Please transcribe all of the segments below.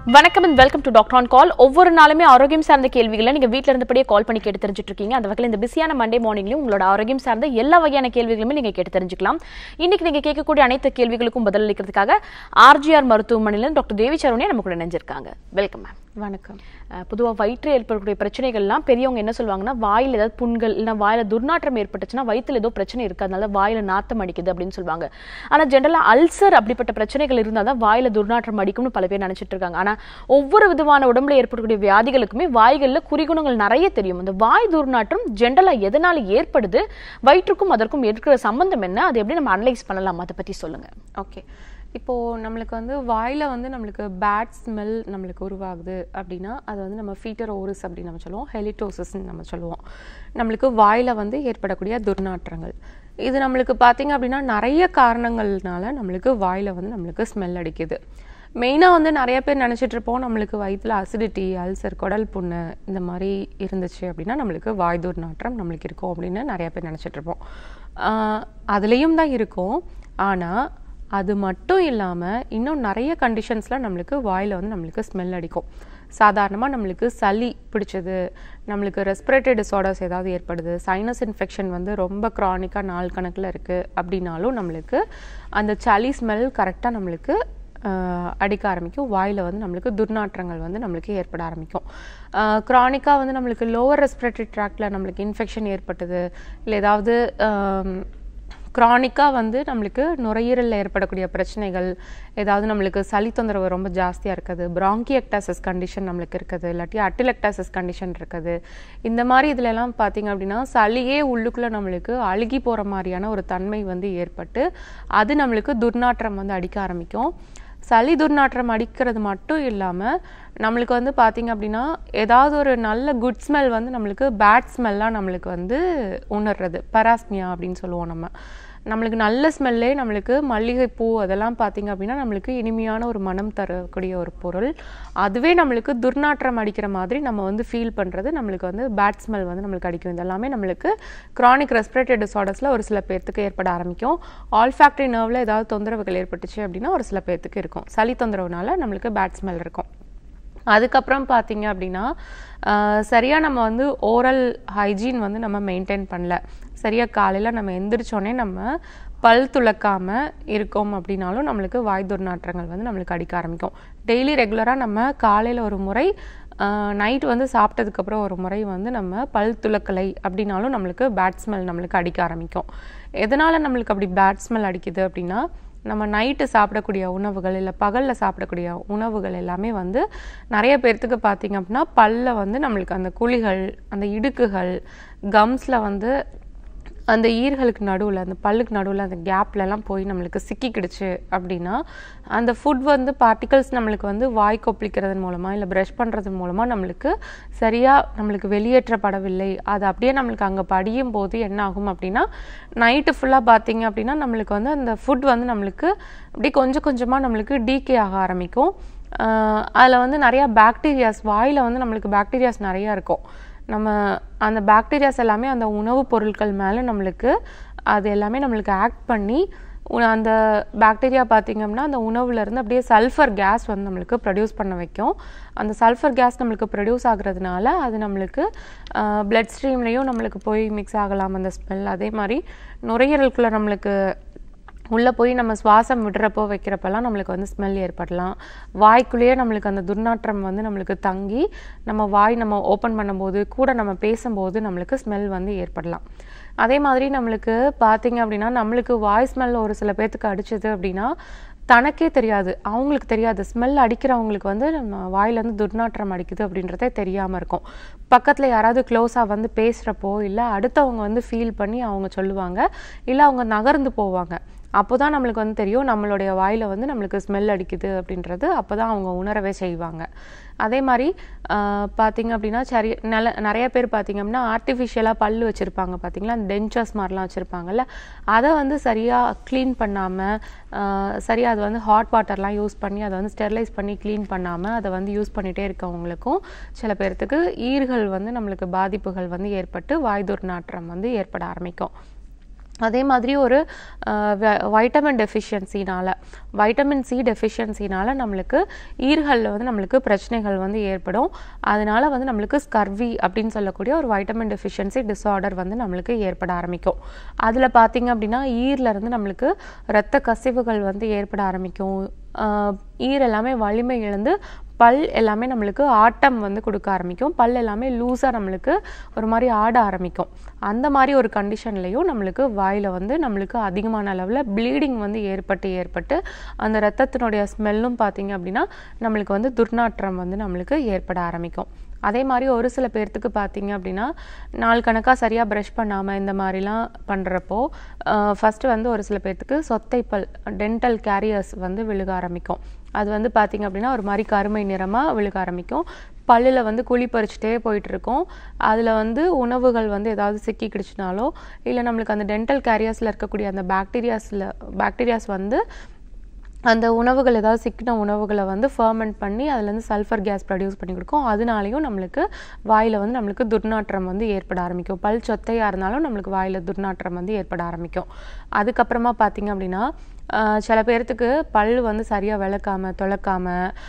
வணக்கம் and welcome to doctor on call ஒவ்வொரு நாளுமே ஆரோக்கியம் சார்ந்த கேள்விகளை நீங்க வீட்ல இருந்தபடியே கால் பண்ணி கேட்டு தெரிஞ்சுட்டு இருக்கீங்க அந்த வகையில் இந்த பிஸியான மண்டே மார்னிங்லயும் உங்களோட ஆரோக்கியம் சார்ந்த எல்லா வகையான கேள்விகளுமே நீங்க கேட்டு தெரிஞ்சுக்கலாம் இன்னைக்கு நீங்க கேட்கக்கூடிய அனைத்து கேள்விகளுக்கும் பதிலளிக்கிறதுக்காக ஆர்ஜிஆர் மருத்துவமனையில டாக்டர் தேவி சரவணியா நம்ம கூட நினைஞ்சிருக்காங்க வெல்கம் மேம் வணக்கம் பொதுவா வயிற்று ஏற்படக்கூடிய பிரச்சனைகள்லாம் பெரியவங்க என்ன சொல்லுவாங்கன்னா வாயில் ஏதாவது புண்கள் இல்லைன்னா வாயில துர்நாற்றம் ஏற்பட்டுச்சுன்னா வயித்துல ஏதோ பிரச்சனை இருக்கு அதனால வாயில நாத்தம் அடிக்குது அப்படின்னு சொல்லுவாங்க ஆனா ஜென்ரலா அல்சர் அப்படிப்பட்ட பிரச்சனைகள் இருந்தால் தான் வாயில துர்நாற்றம் அடிக்கும்னு பல பேர் நினைச்சிட்டு இருக்காங்க ஆனா ஒவ்வொரு விதமான உடம்புல ஏற்படக்கூடிய வியாதிகளுக்குமே வாய்கள்ல குறிகுணங்கள் நிறைய தெரியும் அந்த வாய் துர்நாற்றம் ஜென்ரலா எதனால ஏற்படுது வயிற்றுக்கும் அதற்கும் இருக்கிற சம்பந்தம் என்ன அதை எப்படி நம்ம அனலைஸ் பண்ணலாம் அதை பத்தி சொல்லுங்க ஓகே இப்போது நம்மளுக்கு வந்து வாயில் வந்து நம்மளுக்கு பேட் ஸ்மெல் நம்மளுக்கு உருவாகுது அப்படின்னா அது வந்து நம்ம ஃபீட்டர் ஓரிஸ் அப்படின்னு நம்ம சொல்லுவோம் ஹெலிட்டோசிஸ்ன்னு நம்ம சொல்லுவோம் நம்மளுக்கு வாயில் வந்து ஏற்படக்கூடிய துர்நாற்றங்கள் இது நம்மளுக்கு பார்த்தீங்க அப்படின்னா நிறைய காரணங்கள்னால நம்மளுக்கு வாயில் வந்து நம்மளுக்கு ஸ்மெல் அடிக்குது மெயினாக வந்து நிறைய பேர் நினச்சிட்டு இருப்போம் நம்மளுக்கு வயிற்றில் அசிடிட்டி அல்சர் குடல் புண்ணு இந்த மாதிரி இருந்துச்சு அப்படின்னா நம்மளுக்கு வாய் துர்நாற்றம் நம்மளுக்கு இருக்கும் அப்படின்னு நிறைய பேர் நினச்சிட்டு இருப்போம் அதுலேயும் தான் இருக்கும் ஆனால் அது மட்டும் இல்லாமல் இன்னும் நிறைய கண்டிஷன்ஸில் நம்மளுக்கு வாயில் வந்து நம்மளுக்கு ஸ்மெல் அடிக்கும் சாதாரணமாக நம்மளுக்கு சளி பிடிச்சது நம்மளுக்கு ரெஸ்பிரேட்டரி டிஸார்டர்ஸ் ஏதாவது ஏற்படுது சைனஸ் இன்ஃபெக்ஷன் வந்து ரொம்ப க்ரானிக்காக நாள் கணக்கில் இருக்குது அப்படின்னாலும் நம்மளுக்கு அந்த சளி ஸ்மெல் கரெக்டாக நம்மளுக்கு ஆஹ் அடிக்க ஆரம்பிக்கும் வாயில் வந்து நம்மளுக்கு துர்நாற்றங்கள் வந்து நம்மளுக்கு ஏற்பட ஆரம்பிக்கும் க்ரானிக்காக வந்து நம்மளுக்கு லோவர் ரெஸ்பிரேட்டரி ட்ராக்டில் நம்மளுக்கு இன்ஃபெக்ஷன் ஏற்பட்டது இல்லை ஏதாவது க்ரானிக்காக வந்து நம்மளுக்கு நுரையீரலில் ஏற்படக்கூடிய பிரச்சனைகள் ஏதாவது நம்மளுக்கு சளி தொந்தரவு ரொம்ப ஜாஸ்தியாக இருக்குது பிராங்கியக்டாசஸ் கண்டிஷன் நம்மளுக்கு இருக்குது இல்லாட்டி அட்டிலெக்டாசஸ் கண்டிஷன் இருக்குது இந்த மாதிரி இதுல எல்லாம் பார்த்தீங்க அப்படின்னா சளியே உள்ளுக்குள்ளே நம்மளுக்கு அழுகி போகிற மாதிரியான ஒரு தன்மை வந்து ஏற்பட்டு அது நம்மளுக்கு துர்நாற்றம் வந்து அடிக்க ஆரம்பிக்கும் சளி துர்நாற்றம் அடிக்கிறது மட்டும் இல்லாமல் நம்மளுக்கு வந்து பார்த்தீங்க அப்படின்னா ஏதாவது ஒரு நல்ல குட் ஸ்மெல் வந்து நம்மளுக்கு பேட் ஸ்மெல்லாம் நம்மளுக்கு வந்து உணர்றது பராஸ்மியா அப்படின்னு சொல்லுவோம் நம்ம நம்மளுக்கு நல்ல ஸ்மெல்லே நம்மளுக்கு மல்லிகைப்பூ அதெல்லாம் பார்த்தீங்க அப்படின்னா நம்மளுக்கு இனிமையான ஒரு மனம் தரக்கூடிய ஒரு பொருள் அதுவே நம்மளுக்கு துர்நாற்றம் அடிக்கிற மாதிரி நம்ம வந்து ஃபீல் பண்ணுறது நம்மளுக்கு வந்து பேட் ஸ்மெல் வந்து நம்மளுக்கு அடிக்கும் இதெல்லாமே நம்மளுக்கு க்ரானிக் ரெஸ்பிரேட்டரி டிஸார்டர்ஸில் ஒரு சில பேர்த்துக்கு ஏற்பட ஆரம்பிக்கும் ஆல்ஃபேக்டரி நர்வில் ஏதாவது தொந்தரவுகள் ஏற்பட்டுச்சு அப்படின்னா ஒரு சில பேர்த்துக்கு இருக்கும் சளி தொந்தரவுனால நம்மளுக்கு பேட் ஸ்மெல் இருக்கும் அதுக்கப்புறம் பார்த்தீங்க அப்படின்னா சரியாக நம்ம வந்து ஓரல் ஹைஜீன் வந்து நம்ம மெயின்டைன் பண்ணல சரியாக காலையில் நம்ம எந்திரிச்சோடனே நம்ம பல் துளக்காமல் இருக்கோம் அப்படின்னாலும் நம்மளுக்கு வாய் துர்நாற்றங்கள் வந்து நம்மளுக்கு அடிக்க ஆரம்பிக்கும் டெய்லி ரெகுலராக நம்ம காலையில் ஒரு முறை நைட் வந்து சாப்பிட்டதுக்கப்புறம் ஒரு முறை வந்து நம்ம பல் துளக்கலை அப்படின்னாலும் நம்மளுக்கு பேட் ஸ்மெல் நம்மளுக்கு அடிக்க ஆரம்பிக்கும் எதனால் நம்மளுக்கு அப்படி பேட் ஸ்மெல் அடிக்குது அப்படின்னா நம்ம நைட்டு சாப்பிடக்கூடிய உணவுகள் இல்லை பகலில் சாப்பிடக்கூடிய உணவுகள் எல்லாமே வந்து நிறைய பேர்த்துக்கு பார்த்தீங்க அப்படின்னா பல்ல வந்து நம்மளுக்கு அந்த குழிகள் அந்த இடுக்குகள் கம்ஸில் வந்து அந்த ஈர்களுக்கு நடுவில் அந்த பல்லுக்கு நடுவில் அந்த கேப்லலாம் போய் நம்மளுக்கு சிக்கிக்கிடுச்சு அப்படின்னா அந்த ஃபுட் வந்து பார்ட்டிகல்ஸ் நம்மளுக்கு வந்து வாய் கொப்பளிக்கிறதன் மூலமாக இல்லை ப்ரஷ் பண்ணுறதன் மூலமாக நம்மளுக்கு சரியாக நம்மளுக்கு வெளியேற்றப்படவில்லை அது அப்படியே நம்மளுக்கு அங்கே படியும் போது என்ன ஆகும் அப்படின்னா நைட்டு ஃபுல்லாக பார்த்தீங்க அப்படின்னா நம்மளுக்கு வந்து அந்த ஃபுட் வந்து நம்மளுக்கு அப்படியே கொஞ்சம் கொஞ்சமாக நம்மளுக்கு டீகே ஆக ஆரம்பிக்கும் அதில் வந்து நிறையா பாக்டீரியாஸ் வாயில் வந்து நம்மளுக்கு பாக்டீரியாஸ் நிறையா இருக்கும் நம்ம அந்த பாக்டீரியாஸ் எல்லாமே அந்த உணவுப் பொருட்கள் மேலே நம்மளுக்கு அது எல்லாமே நம்மளுக்கு ஆக்ட் பண்ணி அந்த பாக்டீரியா பார்த்திங்கன்னா அந்த உணவுலேருந்து அப்படியே சல்ஃபர் கேஸ் வந்து நம்மளுக்கு ப்ரொடியூஸ் பண்ண வைக்கும் அந்த சல்ஃபர் கேஸ் நம்மளுக்கு ப்ரொடியூஸ் ஆகுறதுனால அது நம்மளுக்கு பிளட் ஸ்ட்ரீம்லேயும் நம்மளுக்கு போய் மிக்ஸ் ஆகலாம் அந்த ஸ்மெல் அதே மாதிரி நுரையீரலுக்குள்ளே நம்மளுக்கு உள்ளே போய் நம்ம சுவாசம் விடுறப்போ வைக்கிறப்பெல்லாம் நம்மளுக்கு வந்து ஸ்மெல் ஏற்படலாம் வாய்க்குள்ளேயே நம்மளுக்கு அந்த துர்நாற்றம் வந்து நம்மளுக்கு தங்கி நம்ம வாய் நம்ம ஓப்பன் பண்ணும்போது கூட நம்ம பேசும்போது நம்மளுக்கு ஸ்மெல் வந்து ஏற்படலாம் அதே மாதிரி நம்மளுக்கு பார்த்தீங்க அப்படின்னா நம்மளுக்கு வாய் ஸ்மெல் ஒரு சில பேர்த்துக்கு அடிச்சது அப்படின்னா தனக்கே தெரியாது அவங்களுக்கு தெரியாது ஸ்மெல் அடிக்கிறவங்களுக்கு வந்து நம்ம வாயிலேருந்து துர்நாற்றம் அடிக்குது அப்படின்றதே தெரியாமல் இருக்கும் பக்கத்தில் யாராவது க்ளோஸாக வந்து பேசுகிறப்போ இல்லை அடுத்தவங்க வந்து ஃபீல் பண்ணி அவங்க சொல்லுவாங்க இல்லை அவங்க நகர்ந்து போவாங்க அப்போ தான் நம்மளுக்கு வந்து தெரியும் நம்மளுடைய வாயில் வந்து நம்மளுக்கு ஸ்மெல் அடிக்குது அப்படின்றது அப்போ தான் அவங்க உணரவே செய்வாங்க அதே மாதிரி பார்த்தீங்க அப்படின்னா சரி நல்ல நிறைய பேர் பார்த்தீங்க அப்படின்னா ஆர்டிஃபிஷியலாக பல் வச்சுருப்பாங்க பார்த்தீங்களா அந்த டென்ச்சர்ஸ் மாதிரிலாம் வச்சுருப்பாங்கல்ல அதை வந்து சரியாக க்ளீன் பண்ணாமல் சரியாக அது வந்து ஹாட் வாட்டர்லாம் யூஸ் பண்ணி அதை வந்து ஸ்டெர்லைஸ் பண்ணி க்ளீன் பண்ணாமல் அதை வந்து யூஸ் பண்ணிகிட்டே இருக்கவங்களுக்கும் சில பேர்த்துக்கு ஈர்கள் வந்து நம்மளுக்கு பாதிப்புகள் வந்து ஏற்பட்டு வாய் துர்நாற்றம் வந்து ஏற்பட ஆரம்பிக்கும் அதே மாதிரி ஒரு வைட்டமின் டெஃபிஷியன்சினால வைட்டமின் சி டெஃபிஷியன்சினால நம்மளுக்கு ஈர்களில் வந்து நம்மளுக்கு பிரச்சனைகள் வந்து ஏற்படும் அதனால வந்து நம்மளுக்கு ஸ்கர்வி அப்படின்னு சொல்லக்கூடிய ஒரு வைட்டமின் டெஃபிஷியன்சி டிஸார்டர் வந்து நம்மளுக்கு ஏற்பட ஆரம்பிக்கும் அதில் பார்த்தீங்க அப்படின்னா ஈரில் இருந்து நம்மளுக்கு இரத்த கசிவுகள் வந்து ஏற்பட ஆரம்பிக்கும் ஆஹ் ஈர் எல்லாமே வலிமை இழந்து பல் எல்லாமே நம்மளுக்கு ஆட்டம் வந்து கொடுக்க ஆரம்பிக்கும் பல் எல்லாமே லூஸாக நம்மளுக்கு ஒரு மாதிரி ஆட ஆரம்பிக்கும் அந்த மாதிரி ஒரு கண்டிஷன்லையும் நம்மளுக்கு வாயில் வந்து நம்மளுக்கு அதிகமான அளவில் ப்ளீடிங் வந்து ஏற்பட்டு ஏற்பட்டு அந்த ரத்தத்தினுடைய ஸ்மெல்லும் பார்த்தீங்க அப்படின்னா நம்மளுக்கு வந்து துர்நாற்றம் வந்து நம்மளுக்கு ஏற்பட ஆரம்பிக்கும் அதே மாதிரி ஒரு சில பேர்த்துக்கு பார்த்தீங்க அப்படின்னா நாள் கணக்காக சரியாக ப்ரஷ் பண்ணாமல் இந்த மாதிரிலாம் பண்ணுறப்போ ஃபஸ்ட்டு வந்து ஒரு சில பேர்த்துக்கு சொத்தைப்பல் டென்டல் கேரியர்ஸ் வந்து விழுக ஆரம்பிக்கும் அது வந்து பார்த்தீங்க அப்படின்னா ஒரு மாதிரி கருமை நிறமாக விழுக ஆரம்பிக்கும் பல்லில் வந்து குழி பறிச்சுட்டே போயிட்டு இருக்கும் அதில் வந்து உணவுகள் வந்து ஏதாவது சிக்கி கிடுச்சினாலோ இல்லை நம்மளுக்கு அந்த டென்டல் கேரியர்ஸில் இருக்கக்கூடிய அந்த பாக்டீரியாஸில் பாக்டீரியாஸ் வந்து அந்த உணவுகள் ஏதாவது சிக்கின உணவுகளை வந்து ஃபர்மெண்ட் பண்ணி அதுலேருந்து சல்ஃபர் கேஸ் ப்ரொடியூஸ் பண்ணி கொடுக்கும் அதனாலையும் நம்மளுக்கு வாயில் வந்து நம்மளுக்கு துர்நாற்றம் வந்து ஏற்பட ஆரம்பிக்கும் பல் சொத்தையாக இருந்தாலும் நம்மளுக்கு வாயில் துர்நாற்றம் வந்து ஏற்பட ஆரம்பிக்கும் அதுக்கப்புறமா பார்த்தீங்க அப்படின்னா ஆஹ் சில பேர்த்துக்கு பல் வந்து சரியாக விளக்காம துளக்காம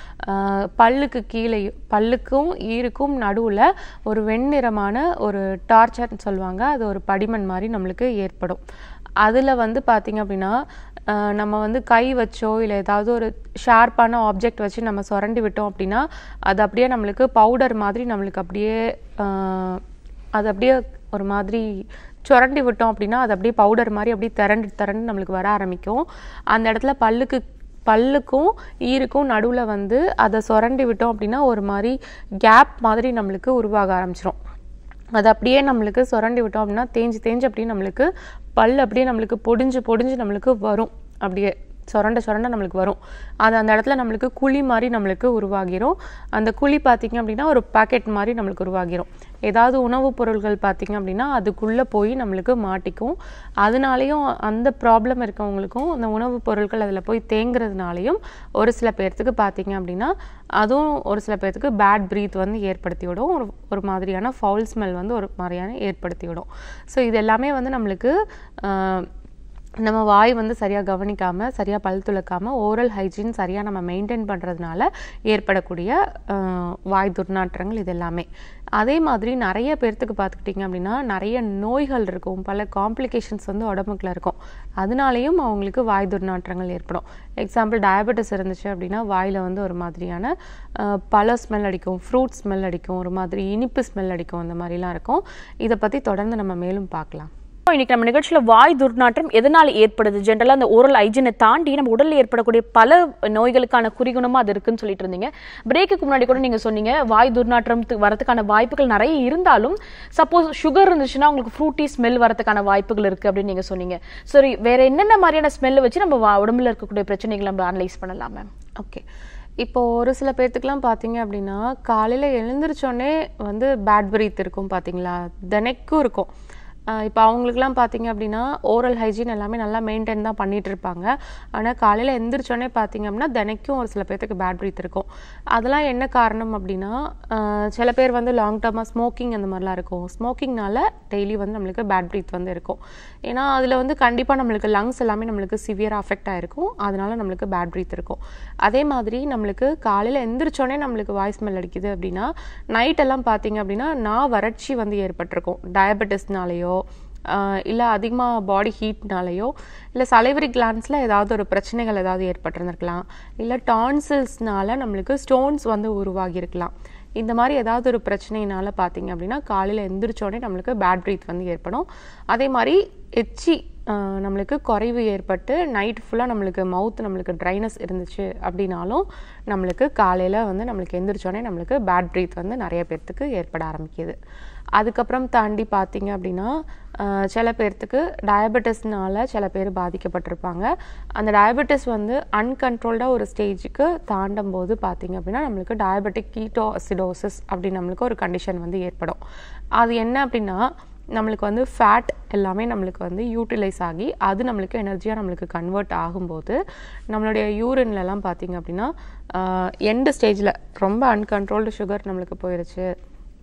ஆஹ் பல்லுக்கு கீழே பல்லுக்கும் ஈருக்கும் நடுவில் ஒரு வெண்ணிறமான ஒரு டார்ச்சர்னு சொல்லுவாங்க அது ஒரு படிமன் மாதிரி நம்மளுக்கு ஏற்படும் அதில் வந்து பார்த்தீங்க அப்படின்னா ஆஹ் நம்ம வந்து கை வச்சோ இல்லை ஏதாவது ஒரு ஷார்ப்பான ஆப்ஜெக்ட் வச்சு நம்ம சுரண்டி விட்டோம் அப்படின்னா அது அப்படியே நம்மளுக்கு பவுடர் மாதிரி நம்மளுக்கு அப்படியே ஆஹ் அது அப்படியே ஒரு மாதிரி சுரண்டி விட்டோம் அப்படின்னா அது அப்படியே பவுடர் மாதிரி அப்படியே திரண்டு திரண்டு நம்மளுக்கு வர ஆரம்பிக்கும் அந்த இடத்துல பல்லுக்கு பல்லுக்கும் ஈருக்கும் நடுவில் வந்து அதை சுரண்டி விட்டோம் அப்படின்னா ஒரு மாதிரி கேப் மாதிரி நம்மளுக்கு உருவாக ஆரம்பிச்சிரும் அது அப்படியே நம்மளுக்கு சுரண்டி விட்டோம் அப்படின்னா தேஞ்சு தேஞ்சு அப்படியே நம்மளுக்கு பல் அப்படியே நம்மளுக்கு பொடிஞ்சு பொடிஞ்சு நம்மளுக்கு வரும் அப்படியே சுரண்ட சுரண்ட நம்மளுக்கு வரும் அது அந்த இடத்துல நம்மளுக்கு குழி மாதிரி நம்மளுக்கு உருவாகிரும் அந்த குழி பார்த்தீங்க அப்படின்னா ஒரு பாக்கெட் மாதிரி நம்மளுக்கு உருவாகிரும் ஏதாவது உணவுப் பொருள்கள் பார்த்தீங்க அப்படின்னா அதுக்குள்ளே போய் நம்மளுக்கு மாட்டிக்கும் அதனாலையும் அந்த ப்ராப்ளம் இருக்கவங்களுக்கும் அந்த உணவுப் பொருட்கள் அதில் போய் தேங்குறதுனாலையும் ஒரு சில பேர்த்துக்கு பார்த்தீங்க அப்படின்னா அதுவும் ஒரு சில பேர்த்துக்கு பேட் ப்ரீத் வந்து ஏற்படுத்தி விடும் ஒரு ஒரு மாதிரியான ஃபவுல் ஸ்மெல் வந்து ஒரு மாதிரியான ஏற்படுத்தி விடும் ஸோ இது எல்லாமே வந்து நம்மளுக்கு ஆஹ், நம்ம வாய் வந்து சரியாக கவனிக்காமல் சரியாக பல் துளக்காமல் ஓரல் ஹைஜீன் சரியாக நம்ம மெயின்டைன் பண்ணுறதுனால ஏற்படக்கூடிய ஆஹ், வாய் துர்நாற்றங்கள் இது எல்லாமே அதே மாதிரி நிறைய பேர்த்துக்கு பார்த்துக்கிட்டிங்க அப்படின்னா நிறைய நோய்கள் இருக்கும் பல காம்ப்ளிகேஷன்ஸ் வந்து உடம்புக்குள்ள இருக்கும் அதனாலேயும் அவங்களுக்கு வாய் துர்நாற்றங்கள் ஏற்படும் எக்ஸாம்பிள் டயபெட்டிஸ் இருந்துச்சு அப்படின்னா வாயில் வந்து ஒரு மாதிரியான ஆஹ், பழ ஸ்மெல் அடிக்கும் ஃப்ரூட் ஸ்மெல் அடிக்கும் ஒரு மாதிரி இனிப்பு ஸ்மெல் அடிக்கும் அந்த மாதிரிலாம் இருக்கும் இதை பற்றி தொடர்ந்து நம்ம மேலும் பார்க்கலாம் இன்னைக்கு நம்ம நிகழ்ச்சியில வாய் துர்நாற்றம் எதனால ஏற்படுது ஜென்ரலா அந்த ஓரல் ஹைஜீனை தாண்டி நம்ம உடல்ல ஏற்படக்கூடிய பல நோய்களுக்கான குறிகுணமா அது இருக்குன்னு சொல்லிட்டு இருந்தீங்க பிரேக்குக்கு முன்னாடி கூட நீங்க சொன்னீங்க வாய் துர்நாற்றம் து- வரதுக்கான வாய்ப்புகள் நிறைய இருந்தாலும் சப்போஸ் சுகர் இருந்துச்சுன்னா உங்களுக்கு ஃப்ரூட்டி ஸ்மெல் வரதுக்கான வாய்ப்புகள் இருக்கு அப்படின்னு நீங்க சொன்னீங்க சரி வேற என்னென்ன மாதிரியான ஸ்மெல் வச்சு நம்ம வா- உடம்புல இருக்கக்கூடிய பிரச்சனைகளை நம்ம அனலைஸ் பண்ணலாம் மேம் ஓகே இப்போ ஒரு சில பேர்த்துக்குலாம் பார்த்தீங்க அப்படின்னா காலையில் எழுந்திரிச்சோடனே வந்து பேட் பிரீத் இருக்கும் பார்த்தீங்களா தினைக்கும் இருக்கும் ஆஹ் இப்போ அவங்களுக்குலாம் பார்த்தீங்க அப்படின்னா ஓரல் ஹைஜீன் எல்லாமே நல்லா மெயின்டைன் தான் பண்ணிட்டு இருப்பாங்க ஆனால் காலையில் எந்திரிச்சோடனே பார்த்தீங்க அப்படின்னா தினைக்கும் ஒரு சில பேர்த்துக்கு பேட் பிரீத் இருக்கும் அதெல்லாம் என்ன காரணம் அப்படின்னா ஆஹ் சில பேர் வந்து லாங் டர்மாக ஸ்மோக்கிங் அந்த மாதிரிலாம் இருக்கும் ஸ்மோக்கிங்னால டெய்லி வந்து நம்மளுக்கு பேட் பிரீத் வந்து இருக்கும் ஏன்னா அதில் வந்து கண்டிப்பாக நம்மளுக்கு லங்ஸ் எல்லாமே நம்மளுக்கு சிவியராக அஃபெக்ட் ஆயிருக்கும் அதனால நம்மளுக்கு பேட் பிரீத் இருக்கும் அதே மாதிரி நம்மளுக்கு காலையில் எந்திரிச்சோடனே நம்மளுக்கு வாய்ஸ் ஸ்மெல் அடிக்குது அப்படின்னா நைட் எல்லாம் பார்த்தீங்க அப்படின்னா நான் வறட்சி வந்து ஏற்பட்டிருக்கும் டயபெட்டிஸ்னாலேயோ இல்லை அதிகமாக பாடி ஹீட்னாலேயோ இல்லை சலைவரி கிளான்ஸில் ஏதாவது ஒரு பிரச்சனைகள் ஏதாவது ஏற்பட்டிருந்திருக்கலாம் இல்லை டான்சில்ஸ்னால நம்மளுக்கு ஸ்டோன்ஸ் வந்து உருவாகியிருக்கலாம் இந்த மாதிரி ஏதாவது ஒரு பிரச்சனையினால பார்த்தீங்க அப்படின்னா காலையில் எந்திரிச்சோடனே நம்மளுக்கு பேட் பிரீத் வந்து ஏற்படும் அதே மாதிரி எச்சி ஆஹ், நம்மளுக்கு குறைவு ஏற்பட்டு நைட் ஃபுல்லாக நம்மளுக்கு மவுத் நம்மளுக்கு ட்ரைனஸ் இருந்துச்சு அப்படின்னாலும் நம்மளுக்கு காலையில் வந்து நம்மளுக்கு எந்திரிச்சோடனே நம்மளுக்கு பேட் பிரீத் வந்து நிறைய பேர்த்துக்கு ஏற்பட ஆரம்பிக்குது அதுக்கப்புறம் தாண்டி பார்த்தீங்க அப்படின்னா ஆஹ், சில பேர்த்துக்கு டயபெட்டிஸ்னால சில பேர் பாதிக்கப்பட்டிருப்பாங்க அந்த டயபெட்டிஸ் வந்து அன்கண்ட்ரோல்டாக ஒரு ஸ்டேஜுக்கு தாண்டும் போது பார்த்தீங்க அப்படின்னா நம்மளுக்கு டயபெட்டிக் கீட்டோ அசிடோசிஸ் அப்படி நம்மளுக்கு ஒரு கண்டிஷன் வந்து ஏற்படும் அது என்ன அப்படின்னா நம்மளுக்கு வந்து ஃபேட் எல்லாமே நம்மளுக்கு வந்து யூட்டிலைஸ் ஆகி அது நம்மளுக்கு எனர்ஜியாக நம்மளுக்கு கன்வெர்ட் ஆகும்போது நம்மளுடைய யூரின்லலாம் பார்த்தீங்க அப்படின்னா எண்டு ஸ்டேஜில் ரொம்ப அன்கண்ட்ரோல்டு சுகர் நம்மளுக்கு போயிருச்சு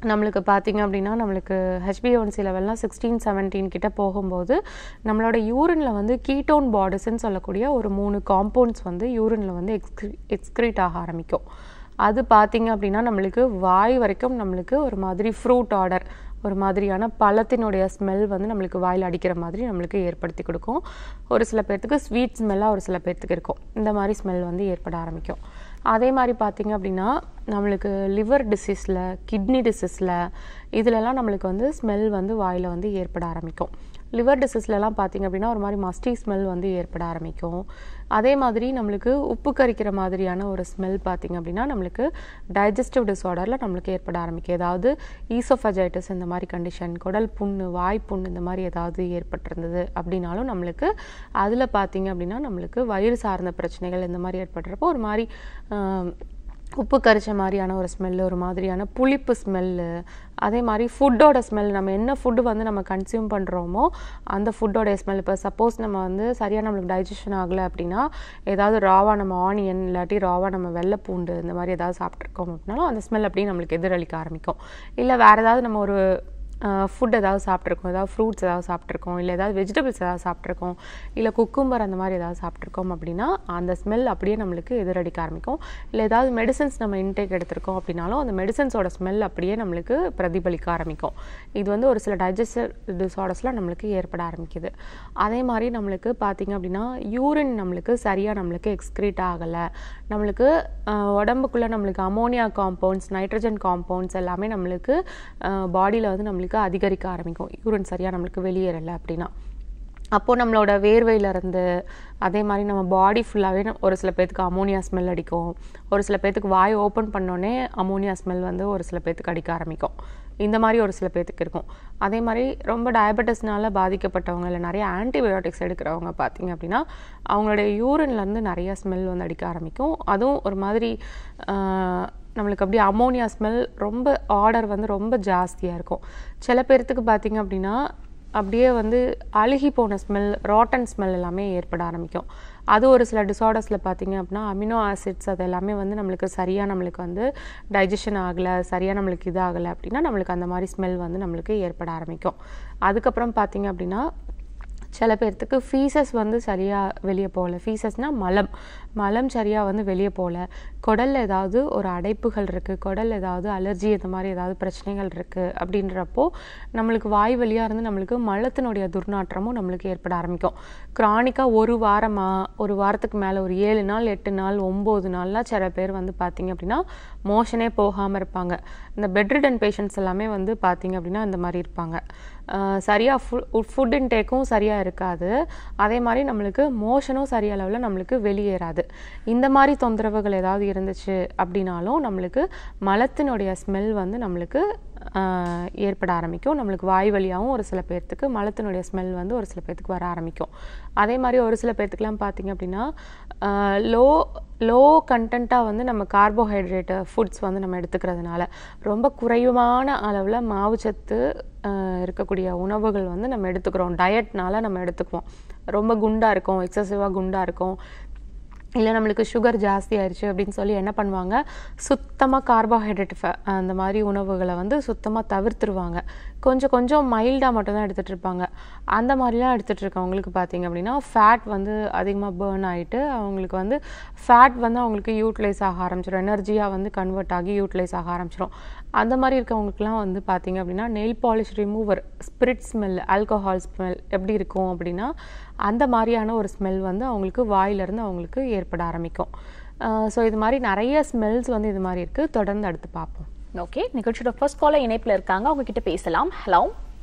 நம்மளுக்கு பார்த்தீங்க அப்படின்னா நம்மளுக்கு ஹெச்பிஒன்சி லெவல்லாம் சிக்ஸ்டீன் செவன்டீன் கிட்ட போகும்போது நம்மளோட யூரினில் வந்து கீட்டோன் பாடிஸ்ன்னு சொல்லக்கூடிய ஒரு மூணு காம்பவுண்ட்ஸ் வந்து யூரினில் வந்து எக்ஸ்க்ரி எக்ஸ்க்ரீட் ஆக ஆரம்பிக்கும் அது பார்த்தீங்க அப்படின்னா நம்மளுக்கு வாய் வரைக்கும் நம்மளுக்கு ஒரு மாதிரி ஃப்ரூட் ஆர்டர் ஒரு மாதிரியான பழத்தினுடைய ஸ்மெல் வந்து நம்மளுக்கு வாயில் அடிக்கிற மாதிரி நம்மளுக்கு ஏற்படுத்தி கொடுக்கும் ஒரு சில பேர்த்துக்கு ஸ்வீட் ஸ்மெல்லாக ஒரு சில பேர்த்துக்கு இருக்கும் இந்த மாதிரி ஸ்மெல் வந்து ஏற்பட ஆரம்பிக்கும் அதே மாதிரி பார்த்தீங்க அப்படின்னா நம்மளுக்கு லிவர் டிசீஸில் கிட்னி டிசீஸில் இதுலலாம் நம்மளுக்கு வந்து ஸ்மெல் வந்து வாயில் வந்து ஏற்பட ஆரம்பிக்கும் லிவர் டிசீஸ்லலாம் பார்த்தீங்க அப்படின்னா ஒரு மாதிரி மஸ்டி ஸ்மெல் வந்து ஏற்பட ஆரம்பிக்கும் அதே மாதிரி நம்மளுக்கு உப்பு கரிக்கிற மாதிரியான ஒரு ஸ்மெல் பார்த்தீங்க அப்படின்னா நம்மளுக்கு டைஜஸ்டிவ் டிஸார்டரில் நம்மளுக்கு ஏற்பட ஆரம்பிக்கும் ஏதாவது ஈசோஃபஜைட்டிஸ் இந்த மாதிரி கண்டிஷன் குடல் புண்ணு வாய் புண்ணு இந்த மாதிரி ஏதாவது ஏற்பட்டிருந்தது அப்படின்னாலும் நம்மளுக்கு அதில் பார்த்தீங்க அப்படின்னா நம்மளுக்கு வயிறு சார்ந்த பிரச்சனைகள் இந்த மாதிரி ஏற்படுறப்போ ஒரு மாதிரி ஆம், உப்பு கரிச்ச மாதிரியான ஒரு ஸ்மெல்லு ஒரு மாதிரியான புளிப்பு ஸ்மெல்லு அதே மாதிரி ஃபுட்டோட ஸ்மெல் நம்ம என்ன ஃபுட்டு வந்து நம்ம கன்சியூம் பண்ணுறோமோ அந்த ஃபுட்டோட ஸ்மெல் இப்போ சப்போஸ் நம்ம வந்து சரியாக நம்மளுக்கு டைஜஷன் ஆகலை அப்படின்னா ஏதாவது ராவா நம்ம ஆனியன் இல்லாட்டி ராவா நம்ம வெள்ளை பூண்டு இந்த மாதிரி ஏதாவது சாப்பிட்ருக்கோம் அப்படின்னாலும் அந்த ஸ்மெல் அப்படியே நம்மளுக்கு எதிரொலிக்க ஆரம்பிக்கும் இல்லை வேறு ஏதாவது நம்ம ஒரு ஃபுட் ஏதாவது சாப்பிட்ருக்கோம் ஏதாவது ஃப்ரூட்ஸ் ஏதாவது சாப்பிட்ருக்கோம் இல்லை ஏதாவது வெஜிடபிள்ஸ் ஏதாவது சாப்பிட்ருக்கோம் இல்லை குக்கும்பர் அந்த மாதிரி ஏதாவது சாப்பிட்ருக்கோம் அப்படின்னா அந்த ஸ்மெல் அப்படியே நம்மளுக்கு எதிரடிக்க ஆரம்பிக்கும் இல்லை ஏதாவது மெடிசன்ஸ் நம்ம இன்டேக் எடுத்திருக்கோம் அப்படின்னாலும் அந்த மெடிசன்ஸோட ஸ்மெல் அப்படியே நம்மளுக்கு பிரதிபலிக்க ஆரம்பிக்கும் இது வந்து ஒரு சில டைஜஸ்டிவ் டிஸார்டர்ஸ்லாம் நம்மளுக்கு ஏற்பட ஆரம்பிக்குது அதே மாதிரி நம்மளுக்கு பார்த்தீங்க அப்படின்னா யூரின் நம்மளுக்கு சரியாக நம்மளுக்கு எக்ஸ்க்ரீட் ஆகலை நம்மளுக்கு ஆஹ், உடம்புக்குள்ள நம்மளுக்கு அமோனியா காம்பவுண்ட்ஸ் நைட்ரஜன் காம்பவுண்ட்ஸ் எல்லாமே நம்மளுக்கு பாடியில் வந்து நம்மளுக்கு அதிகரிக்க ஆரம்பிக்கும் யூரின் சரியாக நம்மளுக்கு வெளியேறலை அப்படின்னா அப்போது நம்மளோட வேர்வையில இருந்து அதே மாதிரி நம்ம பாடி ஃபுல்லாகவே ஒரு சில பேர்த்துக்கு அமோனியா ஸ்மெல் அடிக்கும் ஒரு சில பேர்த்துக்கு வாய் ஓப்பன் பண்ணோடனே அமோனியா ஸ்மெல் வந்து ஒரு சில பேர்த்துக்கு அடிக்க ஆரம்பிக்கும் இந்த மாதிரி ஒரு சில பேர்த்துக்கு இருக்கும் அதே மாதிரி ரொம்ப டயபெட்டிஸ்னால பாதிக்கப்பட்டவங்க இல்லை நிறைய ஆன்டிபயோட்டிக்ஸ் எடுக்கிறவங்க பார்த்தீங்க அப்படின்னா அவங்களுடைய யூரின்லேருந்து நிறைய ஸ்மெல் வந்து அடிக்க ஆரம்பிக்கும் அதுவும் ஒரு மாதிரி ஆஹ், நம்மளுக்கு அப்படியே அமோனியா ஸ்மெல் ரொம்ப ஆர்டர் வந்து ரொம்ப ஜாஸ்தியாக இருக்கும் சில பேர்த்துக்கு பார்த்தீங்க அப்படின்னா அப்படியே வந்து அழுகி போன ஸ்மெல் ராட்டன் ஸ்மெல் எல்லாமே ஏற்பட ஆரம்பிக்கும் அது ஒரு சில டிசார்டர்ஸில் பார்த்தீங்க அப்படின்னா அமினோ ஆசிட்ஸ் அது எல்லாமே வந்து நம்மளுக்கு சரியாக நம்மளுக்கு வந்து டைஜஷன் ஆகலை சரியாக நம்மளுக்கு இது ஆகலை அப்படின்னா நம்மளுக்கு அந்த மாதிரி ஸ்மெல் வந்து நம்மளுக்கு ஏற்பட ஆரம்பிக்கும் அதுக்கப்புறம் பார்த்தீங்க அப்படின்னா சில பேர்த்துக்கு ஃபீசஸ் வந்து சரியாக வெளியே போகல ஃபீசஸ்னால் மலம் மலம் சரியாக வந்து வெளியே போகல குடல்ல ஏதாவது ஒரு அடைப்புகள் இருக்குது குடல் ஏதாவது அலர்ஜி இந்த மாதிரி ஏதாவது பிரச்சனைகள் இருக்குது அப்படின்றப்போ நம்மளுக்கு வாய் வழியாக இருந்து நம்மளுக்கு மலத்தினுடைய துர்நாற்றமும் நம்மளுக்கு ஏற்பட ஆரம்பிக்கும் க்ரானிக்காக ஒரு வாரமாக ஒரு வாரத்துக்கு மேலே ஒரு ஏழு நாள் எட்டு நாள் ஒம்பது நாள்லாம் சில பேர் வந்து பார்த்தீங்க அப்படின்னா மோஷனே போகாமல் இருப்பாங்க இந்த பெட்ரிடன் பேஷண்ட்ஸ் எல்லாமே வந்து பார்த்தீங்க அப்படின்னா இந்த மாதிரி இருப்பாங்க ஆஹ் சரியா ஃபுட் ஃபுட் இன்டேக்கும் சரியாக இருக்காது அதே மாதிரி நம்மளுக்கு மோஷனும் சரியா அளவில் நம்மளுக்கு வெளியேறாது இந்த மாதிரி தொந்தரவுகள் ஏதாவது இருந்துச்சு அப்படின்னாலும் நம்மளுக்கு மலத்தினுடைய ஸ்மெல் வந்து நம்மளுக்கு ஆஹ் ஏற்பட ஆரம்பிக்கும் நம்மளுக்கு வாய் வழியாகவும் ஒரு சில பேர்த்துக்கு மலத்தினுடைய ஸ்மெல் வந்து ஒரு சில பேர்த்துக்கு வர ஆரம்பிக்கும் அதே மாதிரி ஒரு சில பேர்த்துக்குலாம் பார்த்தீங்க அப்படின்னா லோ லோ கண்டென்ட்டாக வந்து நம்ம கார்போஹைட்ரேட் ஃபுட்ஸ் வந்து நம்ம எடுத்துக்கிறதுனால ரொம்ப குறைவான அளவில் மாவுச்சத்து ஆஹ் இருக்கக்கூடிய உணவுகள் வந்து நம்ம எடுத்துக்கிறோம் டயட்னால நம்ம எடுத்துக்குவோம் ரொம்ப குண்டாக இருக்கும் எக்ஸசிவாக குண்டாக இருக்கும் இல்லை நம்மளுக்கு சுகர் ஜாஸ்தி ஆயிடுச்சு அப்படின்னு சொல்லி என்ன பண்ணுவாங்க சுத்தமாக கார்போஹைட்ரேட் அந்த மாதிரி உணவுகளை வந்து சுத்தமாக தவிர்த்துருவாங்க கொஞ்சம் கொஞ்சம் மைல்டாக மட்டும்தான் எடுத்துகிட்டு இருப்பாங்க அந்த மாதிரிலாம் எடுத்துகிட்டு இருக்கவங்களுக்கு பார்த்தீங்க அப்படின்னா ஃபேட் வந்து அதிகமாக பேர்ன் ஆகிட்டு அவங்களுக்கு வந்து ஃபேட் வந்து அவங்களுக்கு யூட்டிலைஸ் ஆக ஆரம்பிச்சிடும் எனர்ஜியாக வந்து கன்வெர்ட் ஆகி யூட்டிலைஸ் ஆக ஆரம்பிச்சிடும் அந்த மாதிரி இருக்கவங்களுக்குலாம் வந்து பார்த்தீங்க அப்படின்னா nail polish remover spirit smell alcohol smell எப்படி இருக்கும் அப்படின்னா அந்த மாதிரியான ஒரு ஸ்மெல் வந்து அவங்களுக்கு வாயிலிருந்து அவங்களுக்கு ஏற்பட ஆரம்பிக்கும் ஸோ இது மாதிரி நிறைய ஸ்மெல்ஸ் வந்து இது மாதிரி இருக்குது தொடர்ந்து அடுத்து பார்ப்போம் ஓகே நிகழ்ச்சியோட ஃபர்ஸ்ட் காலர் இணைப்புல இருக்காங்க அவங்க கிட்ட பேசலாம் ஹலோ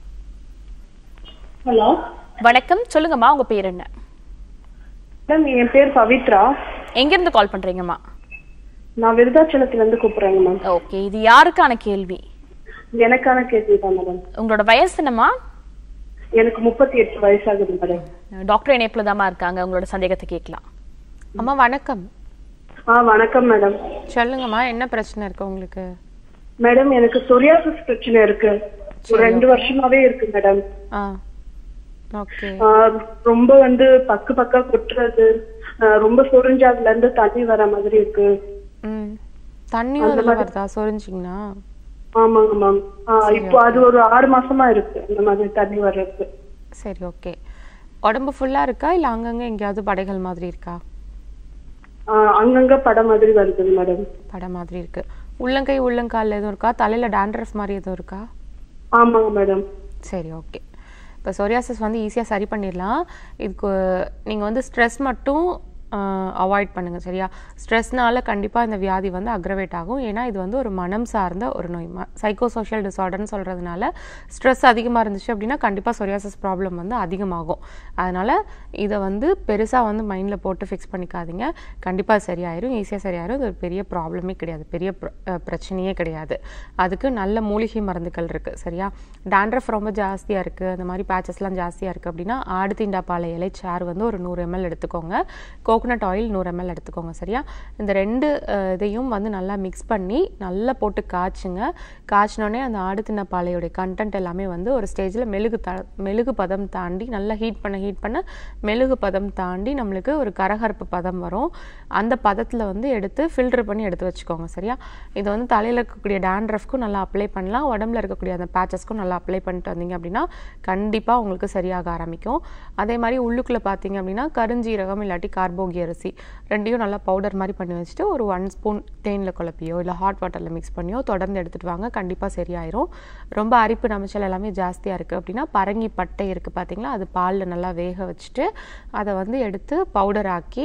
ஹலோ வணக்கம் சொல்லுங்கம்மா உங்க பேர் என்ன மேம் என் பேர் பவித்ரா எங்க இருந்து கால் பண்றீங்கம்மா நான் விருதாச்சலத்துல இருந்து கூப்பிடுறேங்க மேம் ஓகே இது யாருக்கான கேள்வி எனக்கான கேள்வி தான் மேடம் உங்களோட வயசு என்னம்மா எனக்கு முப்பத்தி எட்டு வயசாகுது மேடம் டாக்டர் இணைப்புல தாம்மா இருக்காங்க உங்களோட சந்தேகத்தை கேட்கலாம் அம்மா வணக்கம் ஆ வணக்கம் மேடம் சொல்லுங்கம்மா என்ன பிரச்சனை இருக்கு உங்களுக்கு மேடம் எனக்கு சொரியாசிஸ் பிரச்சனை இருக்கு ஒரு ரெண்டு வருஷமாவே இருக்கு மேடம் ஆ ஓகே ஆ, ரொம்ப வந்து பக்கு பக்கா கொட்டுறது ஆ, ரொம்ப சொரிஞ்சு அதுல இருந்து தண்ணி வர மாதிரி இருக்கு ம் தண்ணி அதில் வருதா சொரிஞ்சிங்கன்னா ஆமாங்க மேம் இப்போ அது ஒரு ஆறு மாசமா இருக்கு இந்த மாதிரி தண்ணி வர்றது சரி ஓகே உடம்பு ஃபுல்லா இருக்கா இல்ல அங்கங்க எங்கேயாவது படைகள் மாதிரி இருக்கா ஆ, அங்கங்க படம் மாதிரி வருதுங்க மேடம் படை மாதிரி இருக்கு உள்ளங்கை உள்ளங்கால் எதுவும் இருக்கா தலையில டேண்ட்ரஃப் மாதிரி எதுவும் இருக்கா ஆமாங்க மேடம் சரி ஓகே இப்போ சொரியாசிஸ் வந்து ஈஸியாக சரி பண்ணிடலாம் இதுக்கு நீங்கள் வந்து ஸ்ட்ரெஸ் மட்டும் அவாய்ட் பண்ணுங்கள் சரியா ஸ்ட்ரெஸ்னால கண்டிப்பாக இந்த வியாதி வந்து அக்ரவேட் ஆகும் ஏன்னா இது வந்து ஒரு மனம் சார்ந்த ஒரு நோய் சைக்கோ சோஷியல் டிசார்டர்னு சொல்கிறதுனால ஸ்ட்ரெஸ் அதிகமாக இருந்துச்சு அப்படின்னா கண்டிப்பாக சொரியாசிஸ் ப்ராப்ளம் வந்து அதிகமாகும் அதனால் இதை வந்து பெருசாக வந்து மைண்டில் போட்டு ஃபிக்ஸ் பண்ணிக்காதீங்க கண்டிப்பாக சரியாயிரும் ஈஸியாக சரியாயிரும் இது ஒரு பெரிய ப்ராப்ளமே கிடையாது பெரிய பிர- அஹ் பிரச்சனையே கிடையாது அதுக்கு நல்ல மூலிகை மருந்துகள் இருக்குது சரியா டேண்ட்ரஃப் ரொம்ப ஜாஸ்தியாக இருக்குது அந்த மாதிரி பேச்சஸ்லாம் ஜாஸ்தியாக இருக்குது அப்படின்னா ஆடு தீண்டா பாலை இலை சாறு வந்து ஒரு நூறு எம்எல் எடுத்துக்கோங்க கோகனட் ஆயில் நூறு எம்எல் எடுத்துக்கோங்க சரியா இந்த ரெண்டு அஹ், இதையும் வந்து நல்லா மிக்ஸ் பண்ணி நல்லா போட்டு காய்ச்சுங்க காய்ச்சினோடனே அந்த ஆடு தின்ன பாலையோடைய கண்டென்ட் எல்லாமே வந்து ஒரு ஸ்டேஜில் மெழுகு த மெழுகு பதம் தாண்டி நல்லா ஹீட் பண்ண ஹீட் பண்ண மெழுகு பதம் தாண்டி நம்மளுக்கு ஒரு கரகரப்பு பதம் வரும் அந்த பதத்தில் வந்து எடுத்து ஃபில்டர் பண்ணி எடுத்து வச்சுக்கோங்க சரியா இது வந்து தலையில் இருக்கக்கூடிய டேண்ட்ரஃப்க்கும் நல்லா அப்ளை பண்ணலாம் உடம்புல இருக்கக்கூடிய அந்த பேச்சஸ்க்கும் நல்லா அப்ளை பண்ணிட்டு வந்தீங்க அப்படின்னா கண்டிப்பாக உங்களுக்கு சரியாக ஆரம்பிக்கும் அதே மாதிரி உள்ளுக்குள்ளே பார்த்தீங்க அப்படின்னா கருஞ்சீரகம் இல்லாட்டி கார்போகி அரிசி ரெண்டையும் நல்லா பவுடர் மாதிரி பண்ணி வச்சுட்டு ஒரு ஒன் ஸ்பூன் தேனில் குழப்பியோ இல்லை ஹாட் வாட்டரில் மிக்ஸ் பண்ணியோ தொடர்ந்து எடுத்துகிட்டு வாங்க கண்டிப்பாக சரியாயிரும் ரொம்ப அரிப்பு நமைச்சல் எல்லாமே ஜாஸ்தியாக இருக்குது அப்படின்னா பரங்கி பட்டை இருக்குது பார்த்தீங்களா அது பாலில் நல்லா வேக வச்சுட்டு அதை வந்து எடுத்து பவுடர் ஆக்கி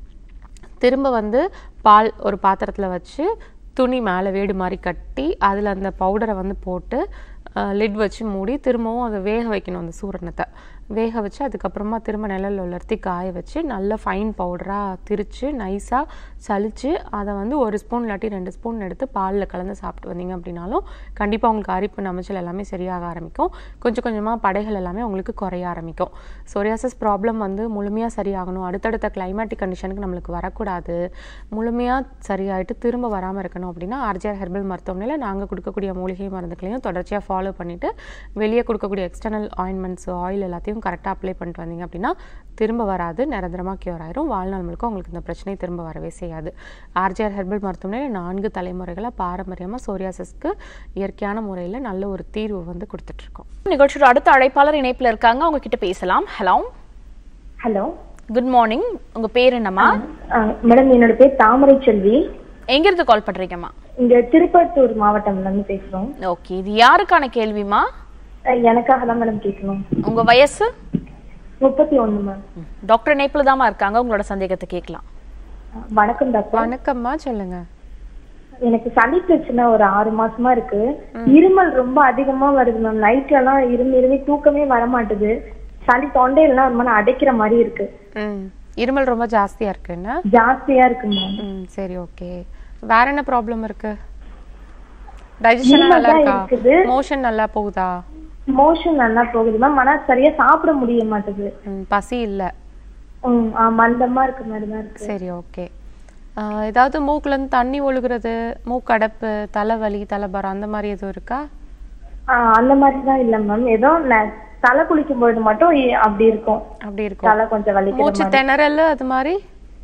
திரும்ப வந்து பால் ஒரு பாத்திரத்தில் வச்சு துணி மேலே வேடு மாதிரி கட்டி அதில் அந்த பவுடரை வந்து போட்டு லிட் வச்சு மூடி திரும்பவும் அதை வேக வைக்கணும் அந்த சூரணத்தை வேக வச்சு அதுக்கப்புறமா திரும்ப நிழல்ல உலர்த்தி காய வச்சு நல்ல ஃபைன் பவுடராக திரித்து நைஸாக சலிச்சு அதை வந்து ஒரு ஸ்பூன் இல்லாட்டி ரெண்டு ஸ்பூன் எடுத்து பாலில் கலந்து சாப்பிட்டு வந்தீங்க அப்படின்னாலும் கண்டிப்பாக உங்களுக்கு அரிப்பு நமைச்சல் எல்லாமே சரியாக ஆரம்பிக்கும் கொஞ்சம் கொஞ்சமாக படைகள் எல்லாமே உங்களுக்கு குறைய ஆரம்பிக்கும் சொரியாசிஸ் ப்ராப்ளம் வந்து முழுமையாக சரியாகணும் அடுத்தடுத்த கிளைமேட்டிக் கண்டிஷனுக்கு நம்மளுக்கு வரக்கூடாது முழுமையாக சரியாயிட்டு திரும்ப வராமல் இருக்கணும் அப்படின்னா ஆர்ஜிஆர் ஹெர்பல் மருத்துவமனையில் நாங்கள் கொடுக்கக்கூடிய மூலிகை மருந்துகளையும் தொடர்ச்சியாக ஃபாலோ பண்ணிவிட்டு வெளியே கொடுக்கக்கூடிய எக்ஸ்டர்னல் ஆயின்மெண்ட்ஸ் ஆயில் எல்லாத்தையும் கரெக்டாக அப்ளை பண்ணிட்டு வந்தீங்க அப்படின்னா திரும்ப வராது நிரந்தரமாக கியூர் ஆயிரும் வாழ்நாள் முழுக்க உங்களுக்கு இந்த பிரச்சனை திரும்ப வரவே செய்யாது ஆர்ஜிஆர் ஹெர்பல் மருத்துவமனையில் நான்கு தலைமுறைகளாக பாரம்பரியமாக சோரியாசிஸ்க்கு இயற்கையான முறையில் நல்ல ஒரு தீர்வு வந்து கொடுத்துட்ருக்கோம் நிகழ்ச்சியோட அடுத்த அழைப்பாளர் இணைப்புல இருக்காங்க அவங்க கிட்ட பேசலாம் ஹலோ ஹலோ குட் மார்னிங் உங்க பேர் என்னம்மா மேடம் என்னோட பேர் தாமரை செல்வி எங்க இருந்து கால் பண்றீங்கம்மா இங்க திருப்பத்தூர் மாவட்டம்ல இருந்து பேசுறோம் ஓகே இது யாருக்கான கேள்விமா அஹ் எனக்காக தான் மேடம் கேட்கணும் உங்க வயசு முப்பத்தி ஒண்ணு மேம் டாக்டர் இணைப்புல தாம்மா இருக்காங்க உங்களோட சந்தேகத்தை கேட்கலாம் அஹ் வணக்கம் டாக்டர் வணக்கம்மா சொல்லுங்க எனக்கு சளி பிரச்சனை ஒரு ஆறு மாசமா இருக்கு இருமல் ரொம்ப அதிகமா வருது மேம் நைட்ல எல்லாம் இருமி இருமி தூக்கமே வர மாட்டுது சளி தொண்டையெல்லாம் ஒரு மாதிரி அடைக்கிற மாதிரி இருக்கு ம் இருமல் ரொம்ப ஜாஸ்தியாக இருக்கு என்ன ஜாஸ்தியா இருக்கு மேம் ம் சரி ஓகே வேற என்ன ப்ராப்ளம் இருக்கு டைஜஷன் இருமல் நல்லா தான் இருக்கா இருக்குது. மோஷன் நல்லா போகுதா மோஷன் நல்லா போகுது மேம் ஆனா சரியா சாப்பிட முடிய மாட்டுது ம், பசி இல்லை ம், ஆ, மந்தமா இருக்கு மாதிரி தான் இருக்கு சரி ஓகே ஏதாவது மூக்குல இருந்து தண்ணி ஒழுகுறது மூக்கடைப்பு தலைவலி தலைபாரம் அந்த மாதிரி எதுவும் இருக்கா ஆ, அந்த மாதிரி தான் இல்ல மேம் ஏதோ ந- தலை குளிக்கும் பொழுது மட்டும் இ- அப்படி இருக்கும் அப்படி இருக்கும் தலை கொஞ்சம் வலிக்கிற மூச்சு மாதிரி திணறல் அது மாதிரி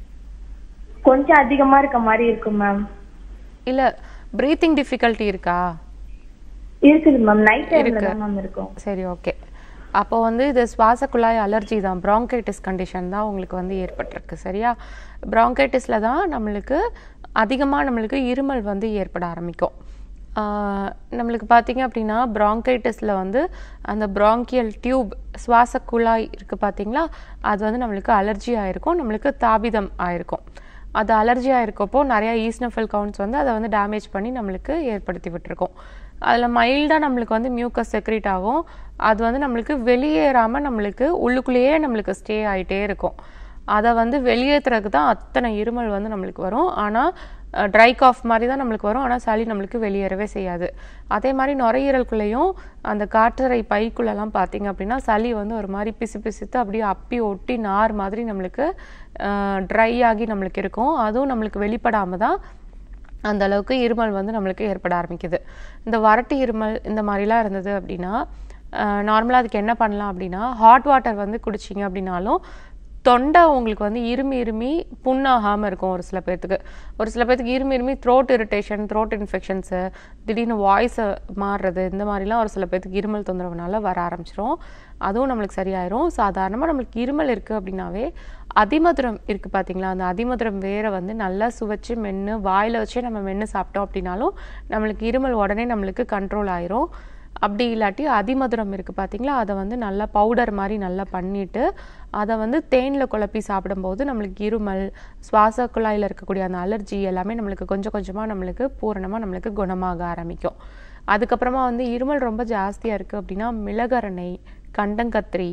கொஞ்சம் அதிகமா இருக்க மாதிரி இருக்கும் மேம் இல்ல பிரீத்திங் டிஃபிகல்ட்டி இருக்கா இருக்குது மேம் நைட் டைம்ல தான் மேம் இருக்கும் சரி ஓகே அப்போ வந்து இது சுவாச குழாய் அலர்ஜி தான் ப்ராங்கைட்டிஸ் கண்டிஷன் தான் உங்களுக்கு வந்து ஏற்பட்டிருக்கு சரியா ப்ராங்கைட்டிஸில் தான் நம்மளுக்கு அதிகமாக நம்மளுக்கு இருமல் வந்து ஏற்பட ஆரம்பிக்கும் ஆஹ் நம்மளுக்கு பார்த்தீங்க அப்படின்னா ப்ராங்கைட்டிஸில் வந்து அந்த ப்ராங்கியல் டியூப் சுவாச குழாய் இருக்குது பார்த்தீங்களா அது வந்து நம்மளுக்கு அலர்ஜி ஆயிருக்கும் நம்மளுக்கு தாபிதம் ஆயிருக்கும் அது அலர்ஜி ஆயிருக்கப்போ நிறைய ஈஸ்னஃபல் கவுண்ட்ஸ் வந்து அதை வந்து டேமேஜ் பண்ணி நம்மளுக்கு ஏற்படுத்தி விட்டுருக்கோம் அதில் மைல்டாக நம்மளுக்கு வந்து மியூக்கஸ் செக்ரேட் ஆகும் அது வந்து நம்மளுக்கு வெளியேறாமல் நம்மளுக்கு உள்ளுக்குள்ளேயே நம்மளுக்கு ஸ்டே ஆகிட்டே இருக்கும் அதை வந்து வெளியேற்றுறதுக்கு தான் அத்தனை இருமல் வந்து நம்மளுக்கு வரும் ஆனால் ட்ரை காஃப் மாதிரி தான் நம்மளுக்கு வரும் ஆனால் சளி நம்மளுக்கு வெளியேறவே செய்யாது அதே மாதிரி நுரையீரலுக்குள்ளேயும் அந்த காற்றறை பைக்குள்ளெல்லாம் பார்த்தீங்க அப்படின்னா சளி வந்து ஒரு மாதிரி பிசு பிசுத்து அப்படியே அப்பி ஒட்டி நார் மாதிரி நம்மளுக்கு ட்ரை ஆகி நம்மளுக்கு இருக்கும் அதுவும் நம்மளுக்கு வெளிப்படாமல் தான் அந்த அளவுக்கு இருமல் வந்து நம்மளுக்கு ஏற்பட ஆரம்பிக்குது இந்த வறட்டு இருமல் இந்த மாதிரிலாம் இருந்தது அப்படின்னா நார்மலாக அதுக்கு என்ன பண்ணலாம் அப்படின்னா ஹாட் வாட்டர் வந்து குடிச்சிங்க அப்படின்னாலும் தொண்டை உங்களுக்கு வந்து இருமி இருமி புண்ணாகாமல் இருக்கும் ஒரு சில பேர்த்துக்கு ஒரு சில பேர்த்துக்கு இருமி இருமி த்ரோட் இரிட்டேஷன் த்ரோட் இன்ஃபெக்ஷன்ஸு திடீர்னு வாய்ஸை மாறுறது இந்த மாதிரிலாம் ஒரு சில பேர்த்துக்கு இருமல் தொந்தரவுனால வர ஆரம்பிச்சிரும் அதுவும் நம்மளுக்கு சரியாயிரும் சாதாரணமாக நம்மளுக்கு இருமல் இருக்குது அப்படின்னாவே அதிமதுரம் இருக்குது பார்த்தீங்களா அந்த அதிமதுரம் வேற வந்து நல்லா சுவைச்சு மென்று வாயில் வச்சே நம்ம மென்று சாப்பிட்டோம் அப்படின்னாலும் நம்மளுக்கு இருமல் உடனே நம்மளுக்கு கண்ட்ரோல் ஆயிரும் அப்படி இல்லாட்டி அதிமதுரம் இருக்குது பார்த்தீங்களா அதை வந்து நல்லா பவுடர் மாதிரி நல்லா பண்ணிட்டு அதை வந்து தேனில் குழப்பி சாப்பிடும்போது நம்மளுக்கு இருமல் சுவாச குழாயில் இருக்கக்கூடிய அந்த அலர்ஜி எல்லாமே நம்மளுக்கு கொஞ்சம் கொஞ்சமாக நம்மளுக்கு பூரணமாக நம்மளுக்கு குணமாக ஆரம்பிக்கும் அதுக்கப்புறமா வந்து இருமல் ரொம்ப ஜாஸ்தியாக இருக்குது அப்படின்னா மிளகரணை கண்டங்கத்திரி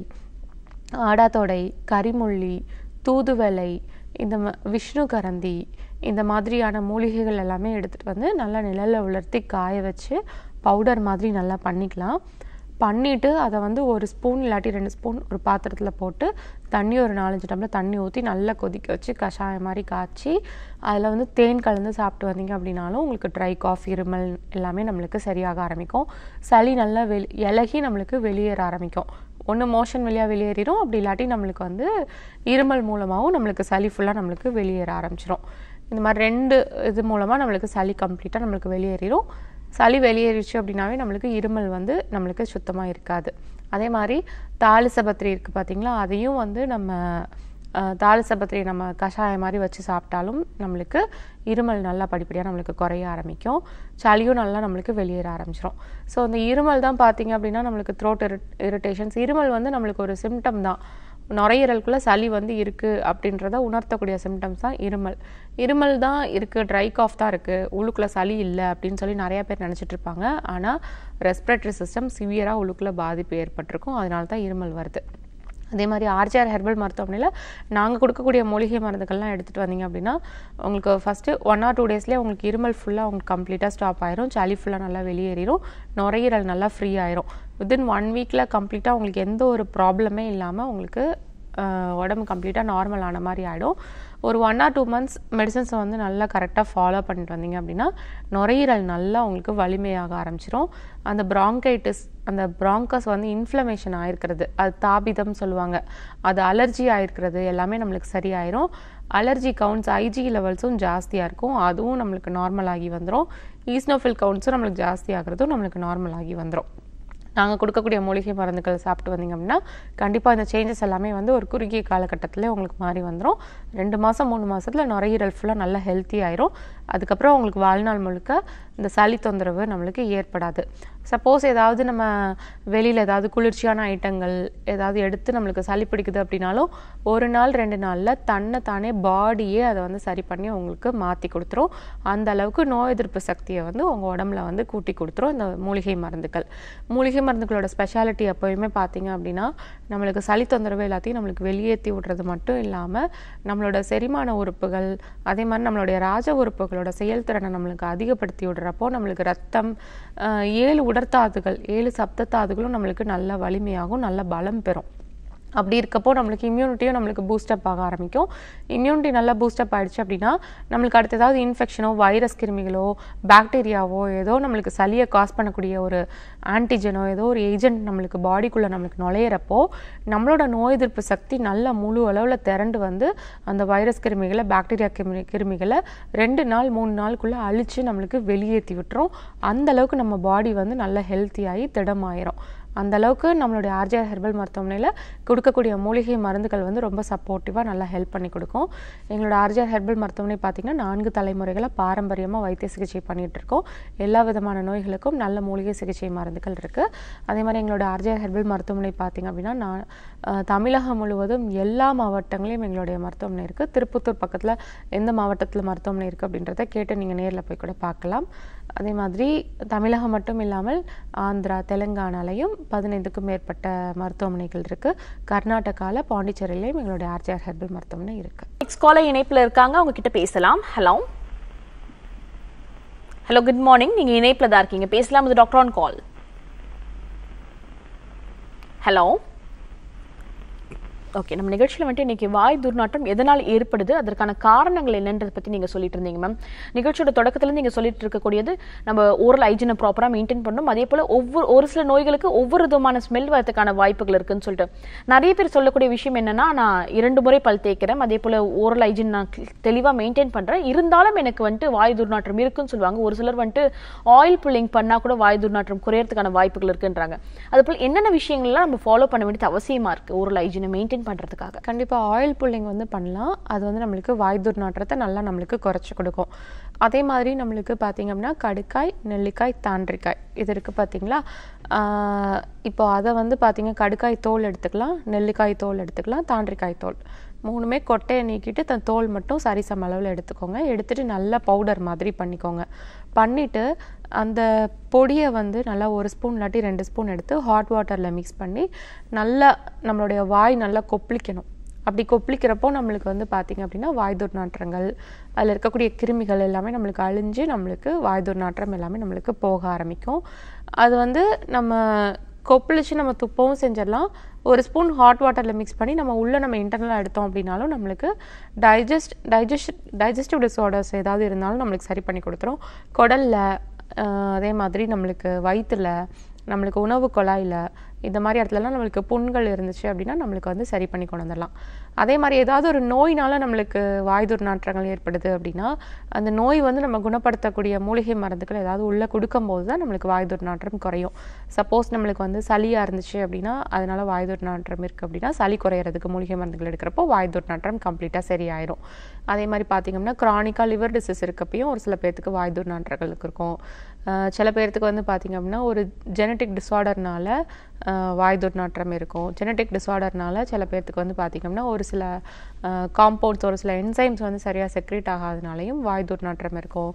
ஆடாத்தொடை கரிமுள்ளி தூதுவளை இந்த ம விஷ்ணு கரந்தி இந்த மாதிரியான மூலிகைகள் எல்லாமே எடுத்துகிட்டு வந்து நல்லா நிழல்ல உலர்த்தி காய வச்சு பவுடர் மாதிரி நல்லா பண்ணிக்கலாம் பண்ணிவிட்டு அதை வந்து ஒரு ஸ்பூன் இல்லாட்டி ரெண்டு ஸ்பூன் ஒரு பாத்திரத்தில் போட்டு தண்ணி ஒரு நாலஞ்சு டம்ளர் தண்ணி ஊற்றி நல்லா கொதிக்க வச்சு கஷாயம் மாதிரி காய்ச்சி அதில் வந்து தேன் கலந்து சாப்பிட்டு வந்தீங்க அப்படின்னாலும் உங்களுக்கு ட்ரை காஃப் இருமல் எல்லாமே நம்மளுக்கு சரியாக ஆரம்பிக்கும் சளி நல்லா வெளி இலகி நம்மளுக்கு வெளியேற ஆரம்பிக்கும் ஒன்று மோஷன் வழியாக வெளியேறிடும் அப்படி இல்லாட்டி நம்மளுக்கு வந்து இருமல் மூலமாகவும் நம்மளுக்கு சளி ஃபுல்லாக நம்மளுக்கு வெளியேற ஆரம்பிச்சிடும் இந்த மாதிரி ரெண்டு இது மூலமாக நம்மளுக்கு சளி கம்ப்ளீட்டாக நம்மளுக்கு வெளியேறிடும் சளி வெளியேறிச்சு அப்படின்னாவே நம்மளுக்கு இருமல் வந்து நம்மளுக்கு சுத்தமாக இருக்காது அதே மாதிரி தாலிசபத்திரி இருக்குது பார்த்தீங்களா அதையும் வந்து நம்ம தாலிசபத்திரி நம்ம கஷாயம் மாதிரி வச்சு சாப்பிட்டாலும் நம்மளுக்கு இருமல் நல்லா படிப்படியாக நம்மளுக்கு குறைய ஆரம்பிக்கும் சளியும் நல்லா நம்மளுக்கு வெளியேற ஆரம்பிச்சிடும் ஸோ அந்த இருமல் தான் பார்த்தீங்க அப்படின்னா நம்மளுக்கு த்ரோட் இரிட்டேஷன்ஸ் இருமல் வந்து நம்மளுக்கு ஒரு சிம்டம் தான் நுரையீரலுக்குள்ளே சளி வந்து இருக்குது அப்படின்றத உணர்த்தக்கூடிய சிம்டம்ஸ் தான் இருமல் இருமல் தான் இருக்குது ட்ரை காஃப் தான் இருக்குது உள்ளுக்குள்ளே சளி இல்லை அப்படின்னு சொல்லி நிறைய பேர் நினச்சிட்டு இருப்பாங்க ஆனால் ரெஸ்பிரேட்டரி சிஸ்டம் சிவியராக உள்ளுக்குள்ளே பாதிப்பு ஏற்பட்டிருக்கும் அதனால தான் இருமல் வருது அதே மாதிரி ஆர்ஜிஆர் ஹெர்பல் மருத்துவமனையில் நாங்கள் கொடுக்கக்கூடிய மூலிகை மருந்துகள்லாம் எடுத்துகிட்டு வந்தீங்க அப்படின்னா உங்களுக்கு ஃபஸ்ட்டு ஒன் ஆர் டூ டேஸ்லேயே உங்களுக்கு இருமல் ஃபுல்லாக உங்களுக்கு கம்ப்ளீட்டாக ஸ்டாப் ஆயிரும் சளி ஃபுல்லாக நல்லா வெளியேறிடும் நுரையீரல் நல்லா ஃப்ரீ ஆயிரும் வித்தின் ஒன் வீக்கில் கம்ப்ளீட்டாக உங்களுக்கு எந்த ஒரு ப்ராப்ளமே இல்லாமல் உங்களுக்கு உடம்பு கம்ப்ளீட்டாக நார்மல் ஆன மாதிரி ஆகிடும் ஒரு ஒன் ஆர் டூ மந்த்ஸ் மெடிசன்ஸை வந்து நல்லா கரெக்டாக ஃபாலோ பண்ணிட்டு வந்தீங்க அப்படின்னா நுரையீரல் நல்லா உங்களுக்கு வலிமையாக ஆரம்பிச்சிரும் அந்த ப்ராங்கைட்டிஸ் அந்த ப்ராங்கஸ் வந்து இன்ஃப்ளமேஷன் ஆயிருக்கிறது அது தாபிதம் சொல்லுவாங்க அது அலர்ஜி ஆயிருக்கிறது எல்லாமே நம்மளுக்கு சரியாயிரும் அலர்ஜி கவுண்ட்ஸ் ஐஜி லெவல்ஸும் ஜாஸ்தியாக இருக்கும் அதுவும் நம்மளுக்கு நார்மல் ஆகி வந்துடும் ஈஸ்னோஃபில் கவுண்ட்ஸும் நம்மளுக்கு ஜாஸ்தி ஆகிறதும் நம்மளுக்கு நார்மல் ஆகி வந்துடும் நாங்கள் கொடுக்கக்கூடிய மூலிகை மருந்துகள் சாப்பிட்டு வந்தீங்க அப்படின்னா கண்டிப்பாக இந்த சேஞ்சஸ் எல்லாமே வந்து ஒரு குறுகிய காலகட்டத்தில் உங்களுக்கு மாறி வந்துடும் ரெண்டு மாதம் மூணு மாதத்தில் நுரையீரல் ஃபுல்லாக நல்லா ஹெல்த்தி ஆயிரும் அதுக்கப்புறம் உங்களுக்கு வாழ்நாள் முழுக்க இந்த சளி தொந்தரவு நம்மளுக்கு ஏற்படாது சப்போஸ் ஏதாவது நம்ம வெளியில் ஏதாவது குளிர்ச்சியான ஐட்டங்கள் ஏதாவது எடுத்து நம்மளுக்கு சளி பிடிக்குது அப்படின்னாலும் ஒரு நாள் ரெண்டு நாளில் தன்னை தானே பாடியே அதை வந்து சரி பண்ணி உங்களுக்கு மாற்றி கொடுத்துரும் அந்த அளவுக்கு நோய் எதிர்ப்பு சக்தியை வந்து உங்கள் உடம்புல வந்து கூட்டி கொடுத்துரும் இந்த மூலிகை மருந்துகள் மூலிகை மருந்துகளோட ஸ்பெஷாலிட்டி எப்போயுமே பார்த்தீங்க அப்படின்னா நம்மளுக்கு சளி தொந்தரவு எல்லாத்தையும் நம்மளுக்கு வெளியேற்றி விடுறது மட்டும் இல்லாமல் நம்மளோட செரிமான உறுப்புகள் அதே மாதிரி நம்மளுடைய ராஜ உறுப்புகளோட செயல்திறனை நம்மளுக்கு அதிகப்படுத்தி விடுறப்போ நம்மளுக்கு ரத்தம் ஏழு உடற்தாதுகள் ஏழு சப்தத்தாதுகளும் நம்மளுக்கு நல்ல வலிமையாகும் நல்ல பலம் பெறும் அப்படி இருக்கப்போ நம்மளுக்கு இம்யூனிட்டியும் நம்மளுக்கு பூஸ்டப் ஆக ஆரம்பிக்கும் இம்யூனிட்டி நல்லா பூஸ்டப் ஆயிடுச்சு அப்படின்னா நம்மளுக்கு அடுத்து ஏதாவது இன்ஃபெக்ஷனோ வைரஸ் கிருமிகளோ பாக்டீரியாவோ ஏதோ நம்மளுக்கு சளியை காஸ் பண்ணக்கூடிய ஒரு ஆன்டிஜனோ ஏதோ ஒரு ஏஜென்ட் நம்மளுக்கு பாடிக்குள்ளே நம்மளுக்கு நுழையிறப்போ நம்மளோட நோய் எதிர்ப்பு சக்தி நல்ல முழு அளவில் திரண்டு வந்து அந்த வைரஸ் கிருமிகளை பாக்டீரியா கிருமி கிருமிகளை ரெண்டு நாள் மூணு நாளுக்குள்ளே அழித்து நம்மளுக்கு வெளியேற்றி விட்டுரும் அந்த அளவுக்கு நம்ம பாடி வந்து நல்ல ஹெல்த்தியாகி திடமாயிரும் அந்த அளவுக்கு நம்மளுடைய ஆர்ஜிஆர் ஹெர்பல் மருத்துவமனையில் கொடுக்கக்கூடிய மூலிகை மருந்துகள் வந்து ரொம்ப சப்போர்ட்டிவாக நல்லா ஹெல்ப் பண்ணி கொடுக்கும் எங்களோட ஆர்ஜிஆர் ஹெர்பல் மருத்துவமனை பார்த்திங்கன்னா நான்கு தலைமுறைகளை பாரம்பரியமாக வைத்திய சிகிச்சை பண்ணிகிட்டு இருக்கோம் எல்லா விதமான நோய்களுக்கும் நல்ல மூலிகை சிகிச்சை மருந்துகள் இருக்குது அதே மாதிரி எங்களோட ஆர்ஜிஆர் ஹெர்பல் மருத்துவமனை பார்த்திங்க அப்படின்னா நான் தமிழகம் முழுவதும் எல்லா மாவட்டங்களையும் எங்களுடைய மருத்துவமனை இருக்குது திருப்பத்தூர் பக்கத்தில் எந்த மாவட்டத்தில் மருத்துவமனை இருக்குது அப்படின்றத கேட்டு நீங்கள் நேரில் போய் கூட பார்க்கலாம் அதே மாதிரி தமிழகம் மட்டும் இல்லாமல் ஆந்திரா தெலுங்கானாலையும் பதினைந்துக்கும் மேற்பட்ட மருத்துவமனைகள் இருக்கு கர்நாடகால பாண்டிச்சேரியிலையும் எங்களுடைய ஆர்ஜிஆர் ஹெர்பல் மருத்துவமனை இருக்கு நெக்ஸ்ட் காலர் இணைப்புல இருக்காங்க அவங்க கிட்ட பேசலாம் ஹலோ ஹலோ குட் மார்னிங் நீங்க இணைப்புல தான் இருக்கீங்க பேசலாம் இது doctor on call hello okay நம்ம நிகழ்ச்சியில் வந்துட்டு இன்னைக்கு வாய் துர்நாற்றம் எதனால் ஏற்படுது அதற்கான காரணங்கள் என்னன்றதை பற்றி நீங்கள் சொல்லிட்டு இருந்தீங்க மேம் நிகழ்ச்சியோட தொடக்கத்துல நீங்கள் சொல்லிட்டு இருக்கக்கூடியது நம்ம ஓரல் ஹைஜினை ப்ராப்பராக மெயின்டைன் பண்ணணும் அதே போல் ஒவ்வொரு ஒரு சில நோய்களுக்கு ஒவ்வொரு விதமான ஸ்மெல் வரதுக்கான வாய்ப்புகள் இருக்குன்னு சொல்லிட்டு நிறைய பேர் சொல்லக்கூடிய விஷயம் என்னன்னா நான் இரண்டு முறை பல் தேய்க்கிறேன் அதே போல் ஓரல் ஹைஜின் நான் தெளிவாக மெயின்டைன் பண்ணுறேன் இருந்தாலும் எனக்கு வந்துட்டு வாய் துர்நாற்றம் இருக்குன்னு சொல்லுவாங்க ஒரு சிலர் வந்துட்டு ஆயில் புல்லிங் பண்ணால் கூட வாய் துர்நாற்றம் குறையறதுக்கான வாய்ப்புகள் இருக்குன்றாங்க அதுபோல் என்னென்ன விஷயங்கள்லாம் நம்ம ஃபாலோ பண்ண வேண்டியது அவசியமா இருக்கு ஓரல் ஹைஜினை மெயின்டைன் பண்றதுக்காக கண்டிப்பாக ஆயில் புல்லிங் வந்து பண்ணலாம் அது வந்து நம்மளுக்கு வாய் துர்நாற்றத்தை நல்லா நம்மளுக்கு குறைச்சி கொடுக்கும் அதே மாதிரி நம்மளுக்கு பார்த்தீங்க அப்படின்னா கடுக்காய் நெல்லிக்காய் தாண்டிக்காய் இது இருக்குது பார்த்தீங்களா ஆஹ் இப்போ அதை வந்து பார்த்தீங்க கடுக்காய் தோல் எடுத்துக்கலாம் நெல்லிக்காய் தோல் எடுத்துக்கலாம் தாண்டிக்காய் தோல் மூணுமே கொட்டையை நீக்கிட்டு தன் தோல் மட்டும் சரிசம் அளவில் எடுத்துக்கோங்க எடுத்துட்டு நல்லா பவுடர் மாதிரி பண்ணிக்கோங்க பண்ணிட்டு அந்த பொடியை வந்து நல்லா ஒரு ஸ்பூன் இல்லாட்டி ரெண்டு ஸ்பூன் எடுத்து ஹாட் வாட்டரில் மிக்ஸ் பண்ணி நல்லா நம்மளுடைய வாய் நல்லா கொப்பளிக்கணும் அப்படி கொப்பளிக்கிறப்போ நம்மளுக்கு வந்து பார்த்திங்க அப்படின்னா வாய் துர்நாற்றங்கள் அதில் இருக்கக்கூடிய கிருமிகள் எல்லாமே நம்மளுக்கு அழிஞ்சு நம்மளுக்கு வாய் துர்நாற்றம் எல்லாமே நம்மளுக்கு போக ஆரம்பிக்கும் அது வந்து நம்ம கொப்பளிச்சு நம்ம துப்பவும் செஞ்சிடலாம் ஒரு ஸ்பூன் ஹாட் வாட்டரில் மிக்ஸ் பண்ணி நம்ம உள்ளே நம்ம இன்டர்னலாக எடுத்தோம் அப்படின்னாலும் நம்மளுக்கு டைஜஸ்ட் டைஜஸ்ட் டைஜஸ்டிவ் டிஸார்டர்ஸ் ஏதாவது இருந்தாலும் நம்மளுக்கு சரி பண்ணி கொடுத்துரும் குடல்ல ஆஹ் அதே மாதிரி நம்மளுக்கு வயிற்றுல நம்மளுக்கு உணவு குழாயில் இந்த மாதிரி இடத்துலலாம் நம்மளுக்கு புண்கள் இருந்துச்சு அப்படின்னா நம்மளுக்கு வந்து சரி பண்ணி கொண்டு வந்துடலாம் அதே மாதிரி ஏதாவது ஒரு நோயினால நம்மளுக்கு வாய் துர்நாற்றங்கள் ஏற்படுது அப்படின்னா அந்த நோய் வந்து நம்ம குணப்படுத்தக்கூடிய மூலிகை மருந்துகள் ஏதாவது உள்ளே கொடுக்கும்போது தான் நம்மளுக்கு வாய் துர்நாற்றம் குறையும் சப்போஸ் நம்மளுக்கு வந்து சளியாக இருந்துச்சு அப்படின்னா அதனால வாய் துர்நாற்றம் இருக்குது அப்படின்னா சளி குறையிறதுக்கு மூலிகை மருந்துகள் எடுக்கிறப்போ வாய் துர்நாற்றம் கம்ப்ளீட்டாக சரியாயிரும் அதே மாதிரி பார்த்தீங்கன்னா க்ரானிக்காக லிவர் டிசீஸ் இருக்கப்பையும் ஒரு சில பேர்த்துக்கு வாய் துர்நாற்றங்களுக்கு இருக்கும் ஆஹ் சில பேர்த்துக்கு வந்து பார்த்தீங்க அப்படின்னா ஒரு ஜெனட்டிக் டிஸார்டர்னால வாய் துர்நாற்றம் இருக்கும் ஜெனட்டிக் டிஸார்டர்னால சில பேர்த்துக்கு வந்து பார்த்தீங்க அப்படின்னா ஒரு சில காம்பவுண்ட்ஸ் ஒரு சில என்சைம்ஸ் வந்து சரியாக செக்ரேட் ஆகாதனாலையும் வாய் துர்நாற்றம் இருக்கும்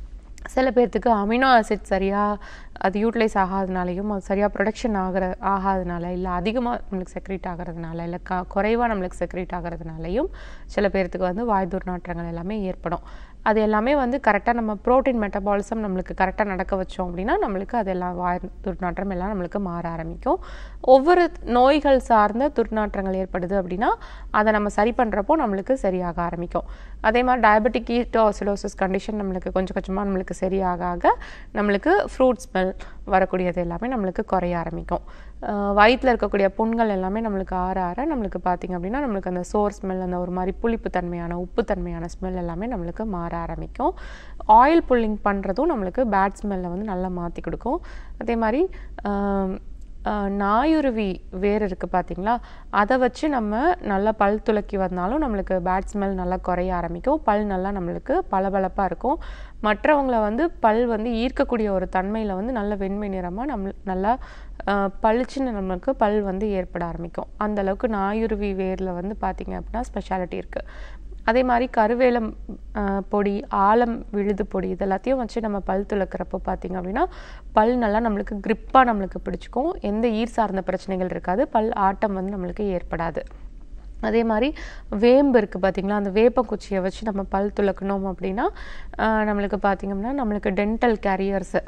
சில பேர்த்துக்கு அமினோ ஆசிட் சரியாக அது யூட்டிலைஸ் ஆகாதனாலையும் அது சரியாக ப்ரொடக்ஷன் ஆகிற ஆகாதனால இல்லை அதிகமாக நம்மளுக்கு செக்ரேட் ஆகிறதுனால இல்லை க குறைவாக நம்மளுக்கு செக்ரேட் ஆகிறதுனாலையும் சில பேர்த்துக்கு வந்து வாய் துர்நாற்றங்கள் எல்லாமே ஏற்படும் அது எல்லாமே வந்து கரெக்டாக நம்ம ப்ரோட்டீன் மெட்டபாலிசம் நம்மளுக்கு கரெக்டாக நடக்க வச்சோம் அப்படின்னா நம்மளுக்கு அதெல்லாம் வாய் துர்நாற்றம் எல்லாம் நம்மளுக்கு மாற ஆரம்பிக்கும் ஒவ்வொரு நோய்கள் சார்ந்த துர்நாற்றங்கள் ஏற்படுது அப்படின்னா அதை நம்ம சரி பண்ணுறப்போ நம்மளுக்கு சரியாக ஆரம்பிக்கும் அதே மாதிரி டயபெட்டிக் கீட்டோசிடோசிஸ் கண்டிஷன் நம்மளுக்கு கொஞ்சம் கொஞ்சமாக நம்மளுக்கு சரியாக ஆக நம்மளுக்கு ஃப்ரூட் ஸ்மெல் வரக்கூடியது எல்லாமே நம்மளுக்கு குறைய ஆரம்பிக்கும் வயிற்றில் இருக்கக்கூடிய புண்கள் எல்லாமே நம்மளுக்கு ஆற ஆற நம்மளுக்கு பார்த்திங்க அப்படின்னா நம்மளுக்கு அந்த சோர் ஸ்மெல் அந்த ஒரு மாதிரி புளிப்பு தன்மையான உப்பு தன்மையான ஸ்மெல் எல்லாமே நம்மளுக்கு மாற ஆரம்பிக்கும் ஆயில் புல்லிங் பண்ணுறதும் நம்மளுக்கு பேட் ஸ்மெல்லை வந்து நல்லா மாற்றி கொடுக்கும் அதே மாதிரி ஆம், ஆஹ் நாயுருவி வேர் இருக்குது பார்த்தீங்களா அதை வச்சு நம்ம நல்லா பல் துலக்கி வந்தாலும் நம்மளுக்கு பேட் ஸ்மெல் நல்லா குறைய ஆரம்பிக்கும் பல் நல்லா நம்மளுக்கு பளபளப்பாக இருக்கும் மற்றவங்களை வந்து பல் வந்து ஈர்க்கக்கூடிய ஒரு தன்மையில் வந்து நல்ல வெண்மை நிறமாக நம்ம நல்லா ஆஹ் பளிச்சுன்னு நம்மளுக்கு பல் வந்து ஏற்பட ஆரம்பிக்கும் அந்த அளவுக்கு நாயுருவி வேரில் வந்து பார்த்தீங்க அப்படின்னா ஸ்பெஷாலிட்டி இருக்குது அதே மாதிரி கருவேலம் ஆஹ், பொடி ஆலம் விழுது பொடி இது எல்லாத்தையும் வச்சு நம்ம பல் துளக்கிறப்போ பார்த்தீங்க அப்படின்னா பல் நல்லா நம்மளுக்கு grip-ஆ நம்மளுக்கு பிடிச்சிக்கும் எந்த ஈர் சார்ந்த பிரச்சனைகள் இருக்காது பல் ஆட்டம் வந்து நம்மளுக்கு ஏற்படாது அதே மாதிரி வேம்பு இருக்குது பார்த்தீங்களா அந்த வேப்பங்குச்சியை வச்சு நம்ம பல் துளக்கணும் அப்படின்னா ஆஹ், நம்மளுக்கு பார்த்தீங்கன்னா நம்மளுக்கு டென்டல் கேரியர்ஸு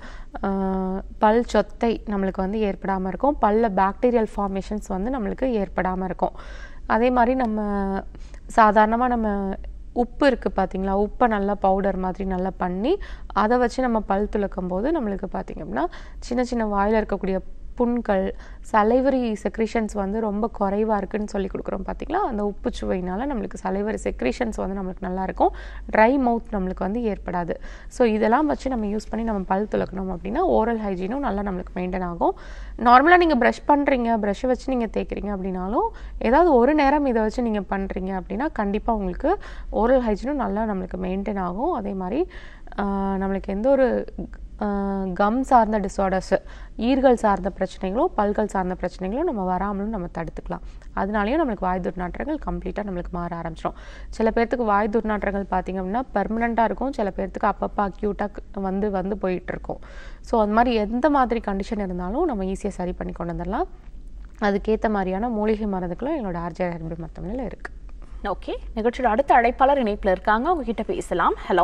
பல் சொத்தை நம்மளுக்கு வந்து ஏற்படாமல் இருக்கும் பல்ல பாக்டீரியல் ஃபார்மேஷன்ஸ் வந்து நம்மளுக்கு ஏற்படாமல் இருக்கும் அதே மாதிரி நம்ம சாதாரணமாக நம்ம உப்பு இருக்குது பார்த்தீங்களா உப்பை நல்லா பவுடர் மாதிரி நல்லா பண்ணி அதை வச்சு நம்ம பல் துலக்கும் போது நம்மளுக்கு பார்த்தீங்க அப்படின்னா சின்ன சின்ன வாயில் இருக்கக்கூடிய புண்கள் சலைவரி செக்ரீஷன்ஸ் வந்து ரொம்ப குறைவாக இருக்குன்னு சொல்லி கொடுக்குறோம் பார்த்தீங்களா அந்த உப்பு சுவையினால நம்மளுக்கு சலைவரி செக்ரீஷன்ஸ் வந்து நம்மளுக்கு நல்லா இருக்கும் ட்ரை மவுத் நம்மளுக்கு வந்து ஏற்படாது ஸோ இதெல்லாம் வச்சு நம்ம யூஸ் பண்ணி நம்ம பல் துலக்கணும் அப்படின்னா ஓரல் ஹைஜீனும் நல்லா நம்மளுக்கு மெயின்டைன் ஆகும் நார்மலாக நீங்கள் ப்ரஷ் பண்ணுறீங்க ப்ரஷ்ஷை வச்சு நீங்கள் தேய்க்கிறீங்க அப்படின்னாலும் ஏதாவது ஒரு நேரம் இதை வச்சு நீங்கள் பண்ணுறீங்க அப்படின்னா கண்டிப்பாக உங்களுக்கு ஓரல் ஹைஜீனும் நல்லா நம்மளுக்கு மெயின்டைன் ஆகும் அதே மாதிரி ஆஹ், நம்மளுக்கு எந்த ஒரு கம் சார்ந்த டிஸார்டர்ஸு ஈர்கள் சார்ந்த பிரச்சனைகளும் பல்கள் சார்ந்த பிரச்சனைகளும் நம்ம வராமலும் நம்ம தடுத்துக்கலாம் அதனாலேயும் நம்மளுக்கு வாய் துர்நாற்றங்கள் கம்ப்ளீட்டாக நம்மளுக்கு மாற ஆரம்பிச்சிடும் சில பேர்த்துக்கு வாய் துர்நாற்றங்கள் பார்த்திங்க அப்படின்னா பெர்மனண்ட்டாக இருக்கும் சில பேர்த்துக்கு அப்பப்போ அக்யூட்டாக வந்து வந்து போயிட்டு இருக்கும் ஸோ அந்த மாதிரி எந்த மாதிரி கண்டிஷன் இருந்தாலும் நம்ம ஈஸியாக சரி பண்ணி கொண்டு வந்துடலாம் அதுக்கேற்ற மாதிரியான மூலிகை மருந்துகளும் எங்களோட ஆர்ஜே ஹெர்பல் மருத்துவமனையில் இருக்குது ஓகே நிகழ்ச்சியோட அடுத்த அழைப்பாளர் இணைப்புல இருக்காங்க அவங்க கிட்ட பேசலாம் ஹலோ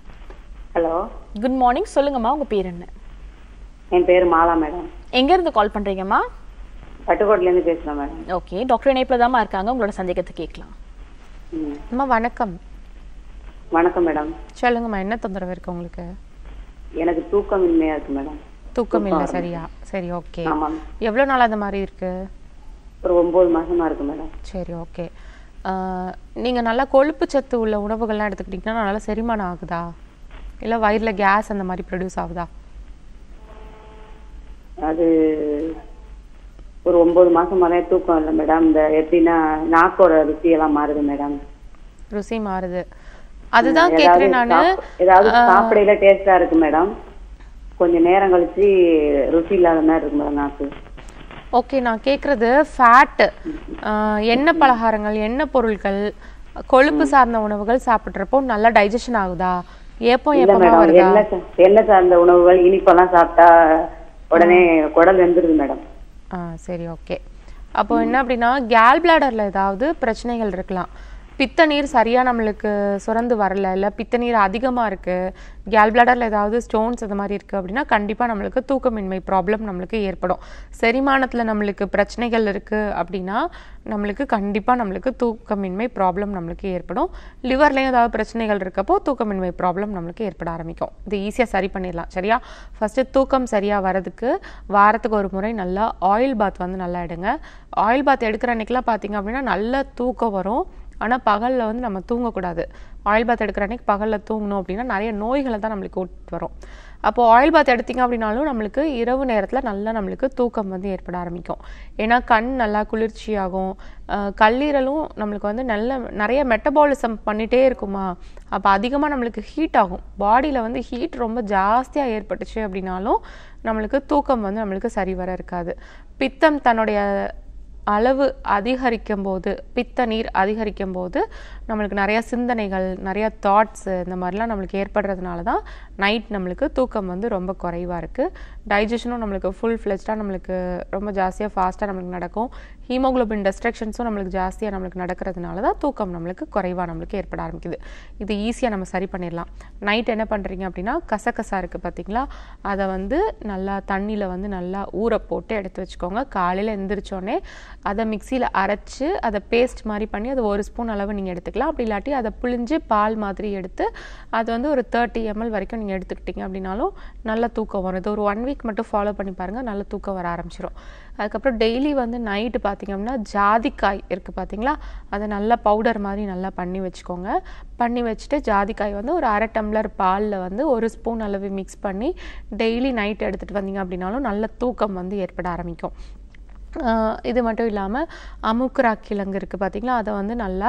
ஹலோ குட் மார்னிங் சொல்லுங்கம்மா உங்க பேர் என்ன என் பேர் மாலா மேடம் எங்க இருந்து கால் பண்றீங்கம்மா பட்டுக்கோட்டையிலேருந்து பேசுகிறேன் மேடம் ஓகே டாக்டர் இணைப்புல தாம்மா இருக்காங்க உங்களோட சந்தேகத்தை கேட்கலாம் ம் அம்மா வணக்கம் வணக்கம் மேடம் சொல்லுங்கம்மா என்ன தொந்தரவு இருக்கு உங்களுக்கு எனக்கு தூக்கமின்மையா இருக்கு மேடம் தூக்கம் இல்லை சரியா சரி ஓகே ஆமாம் எவ்வளோ நாள் அந்த மாதிரி இருக்கு ஒரு ஒன்பது மாசமா இருக்கு மேடம் சரி ஓகே நீங்கள் நல்லா கொழுப்பு சத்து உள்ள உணவுகள்லாம் எடுத்துக்கிட்டிங்கன்னா நல்லா செரிமானம் ஆகுதா இல்லை வயிறில் கேஸ் அந்த மாதிரி ப்ரொடியூஸ் ஆகுதா அது ஒரு ஒன்பது மாசமாலே தூக்கம் இல்லை மேடம் இந்த எப்படின்னா நாக்கோட ருசியெல்லாம் மாறுது மேடம் ருசி மாறுது அதுதான் ஏதாவது கேட்குறேன் நான் சாப்- ஏதாவது சாப்பிடையில டேஸ்டா இருக்கு மேடம் கொஞ்ச நேரம் கழிச்சு ருசி இல்லாத மாதிரி இருக்கு மேடம் நாக்கு ஓகே நான் கேட்குறது ஃபேட்டு எண்ணெய் பலகாரங்கள் எண்ணெய் பொருட்கள் கொழுப்பு சார்ந்த உணவுகள் சாப்பிட்றப்போ நல்லா டைஜஷன் ஆகுதா ஏப்பம் இல்ல ஏப்பமா மேடம் வருதா எண்ணெய் சா- எண்ணெய் சார்ந்த உணவுகள் இனிப்பெல்லாம் சாப்பிட்டா உடனே குடல் வெந்துருது மேடம் ஆ சரி ஓகே அப்போ என்ன அப்படின்னா கேல் பிளாடரில் ஏதாவது பிரச்சனைகள் இருக்கலாம் பித்த நீர் சரியாக நம்மளுக்கு சுரந்து வரல இல்லை பித்த நீர் அதிகமாக இருக்குது கேல் பிளாடரில் ஏதாவது ஸ்டோன்ஸ் அது மாதிரி இருக்குது அப்படின்னா கண்டிப்பாக நம்மளுக்கு தூக்கமின்மை ப்ராப்ளம் நம்மளுக்கு ஏற்படும் செரிமானத்தில் நம்மளுக்கு பிரச்சனைகள் இருக்குது அப்படின்னா நம்மளுக்கு கண்டிப்பாக நம்மளுக்கு தூக்கமின்மை ப்ராப்ளம் நம்மளுக்கு ஏற்படும் லிவர்லேயும் ஏதாவது பிரச்சனைகள் இருக்கப்போ தூக்கமின்மை ப்ராப்ளம் நம்மளுக்கு ஏற்பட ஆரம்பிக்கும் இது ஈஸியாக சரி பண்ணிடலாம் சரியா ஃபஸ்ட்டு தூக்கம் சரியாக வரதுக்கு வாரத்துக்கு ஒரு முறை நல்லா ஆயில் பாத் வந்து நல்லா எடுங்க ஆயில் பாத் எடுக்கிற அன்னைக்கெலாம் பார்த்தீங்க அப்படின்னா நல்ல தூக்கம் வரும் ஆனால் பகலில் வந்து நம்ம தூங்கக்கூடாது ஆயில் பாத் எடுக்கிற அன்னைக்கு பகலில் தூங்கணும் அப்படின்னா நிறைய நோய்களை தான் நம்மளுக்கு கூட்டு வரும் அப்போது ஆயில் பாத் எடுத்தீங்க அப்படின்னாலும் நம்மளுக்கு இரவு நேரத்தில் நல்லா நம்மளுக்கு தூக்கம் வந்து ஏற்பட ஆரம்பிக்கும் ஏன்னா கண் நல்லா குளிர்ச்சியாகும் அஹ் கல்லீரலும் நம்மளுக்கு வந்து நல்ல நிறைய மெட்டபாலிசம் பண்ணிகிட்டே இருக்குமா அப்போ அதிகமாக நம்மளுக்கு ஹீட் ஆகும் பாடியில் வந்து ஹீட் ரொம்ப ஜாஸ்தியாக ஏற்பட்டுச்சு அப்படின்னாலும் நம்மளுக்கு தூக்கம் வந்து நம்மளுக்கு சரி வர இருக்காது பித்தம் தன்னுடைய அளவு அதிகரிக்கும் போது பித்த நீர் அதிகரிக்கும் போது நம்மளுக்கு நிறைய சிந்தனைகள் நிறைய தாட்ஸு இந்த மாதிரிலாம் நம்மளுக்கு ஏற்படுறதுனால தான் நைட் நம்மளுக்கு தூக்கம் வந்து ரொம்ப குறைவாக இருக்குது டைஜஷனும் நம்மளுக்கு ஃபுல் ஃப்ளெஜ்டாக நம்மளுக்கு ரொம்ப ஜாஸ்தியாக ஃபாஸ்ட்டாக நம்மளுக்கு நடக்கும் ஹீமோகுளோபின் டெஸ்ட்ரக்ஷன்ஸும் நம்மளுக்கு ஜாஸ்தியாக நம்மளுக்கு நடக்கிறதுனால தான் தூக்கம் நம்மளுக்கு குறைவாக நம்மளுக்கு ஏற்பட ஆரம்பிக்குது இது ஈஸியாக நம்ம சரி பண்ணிடலாம் நைட் என்ன பண்ணுறீங்க அப்படின்னா கசகசா இருக்குது பார்த்தீங்களா அதை வந்து நல்லா தண்ணியில் வந்து நல்லா ஊற போட்டு எடுத்து வச்சுக்கோங்க காலையில் எந்திரிச்சோடனே அதை மிக்சியில் அரைச்சு அதை பேஸ்ட் மாதிரி பண்ணி அது ஒரு ஸ்பூன் அளவு நீங்கள் எடுத்துக்கலாம் அப்படி இல்லாட்டி அதை புழிஞ்சு பால் மாதிரி எடுத்து அது வந்து ஒரு தேர்ட்டி எம்எல் வரைக்கும் நீங்கள் எடுத்துக்கிட்டீங்க அப்படின்னாலும் நல்ல தூக்கம் வரும் இது ஒரு ஒன் வீக் மட்டும் ஃபாலோ பண்ணி பாருங்கள் நல்ல தூக்கம் வர ஆரம்பிச்சிடும் அதுக்கப்புறம் டெய்லி வந்து நைட்டு பார்த்தீங்க அப்படின்னா ஜாதிக்காய் இருக்குது பார்த்தீங்களா அதை நல்லா பவுடர் மாதிரி நல்லா பண்ணி வச்சுக்கோங்க பண்ணி வச்சுட்டு ஜாதிக்காய் வந்து ஒரு அரை டம்ளர் பாலில் வந்து ஒரு ஸ்பூன் அளவு மிக்ஸ் பண்ணி டெய்லி நைட் எடுத்துகிட்டு வந்தீங்க அப்படின்னாலும் நல்ல தூக்கம் வந்து ஏற்பட ஆரம்பிக்கும் ஆஹ் இது மட்டும் இல்லாமல் அமுக்குரா கிழங்கு இருக்குது பார்த்தீங்களா அதை வந்து நல்லா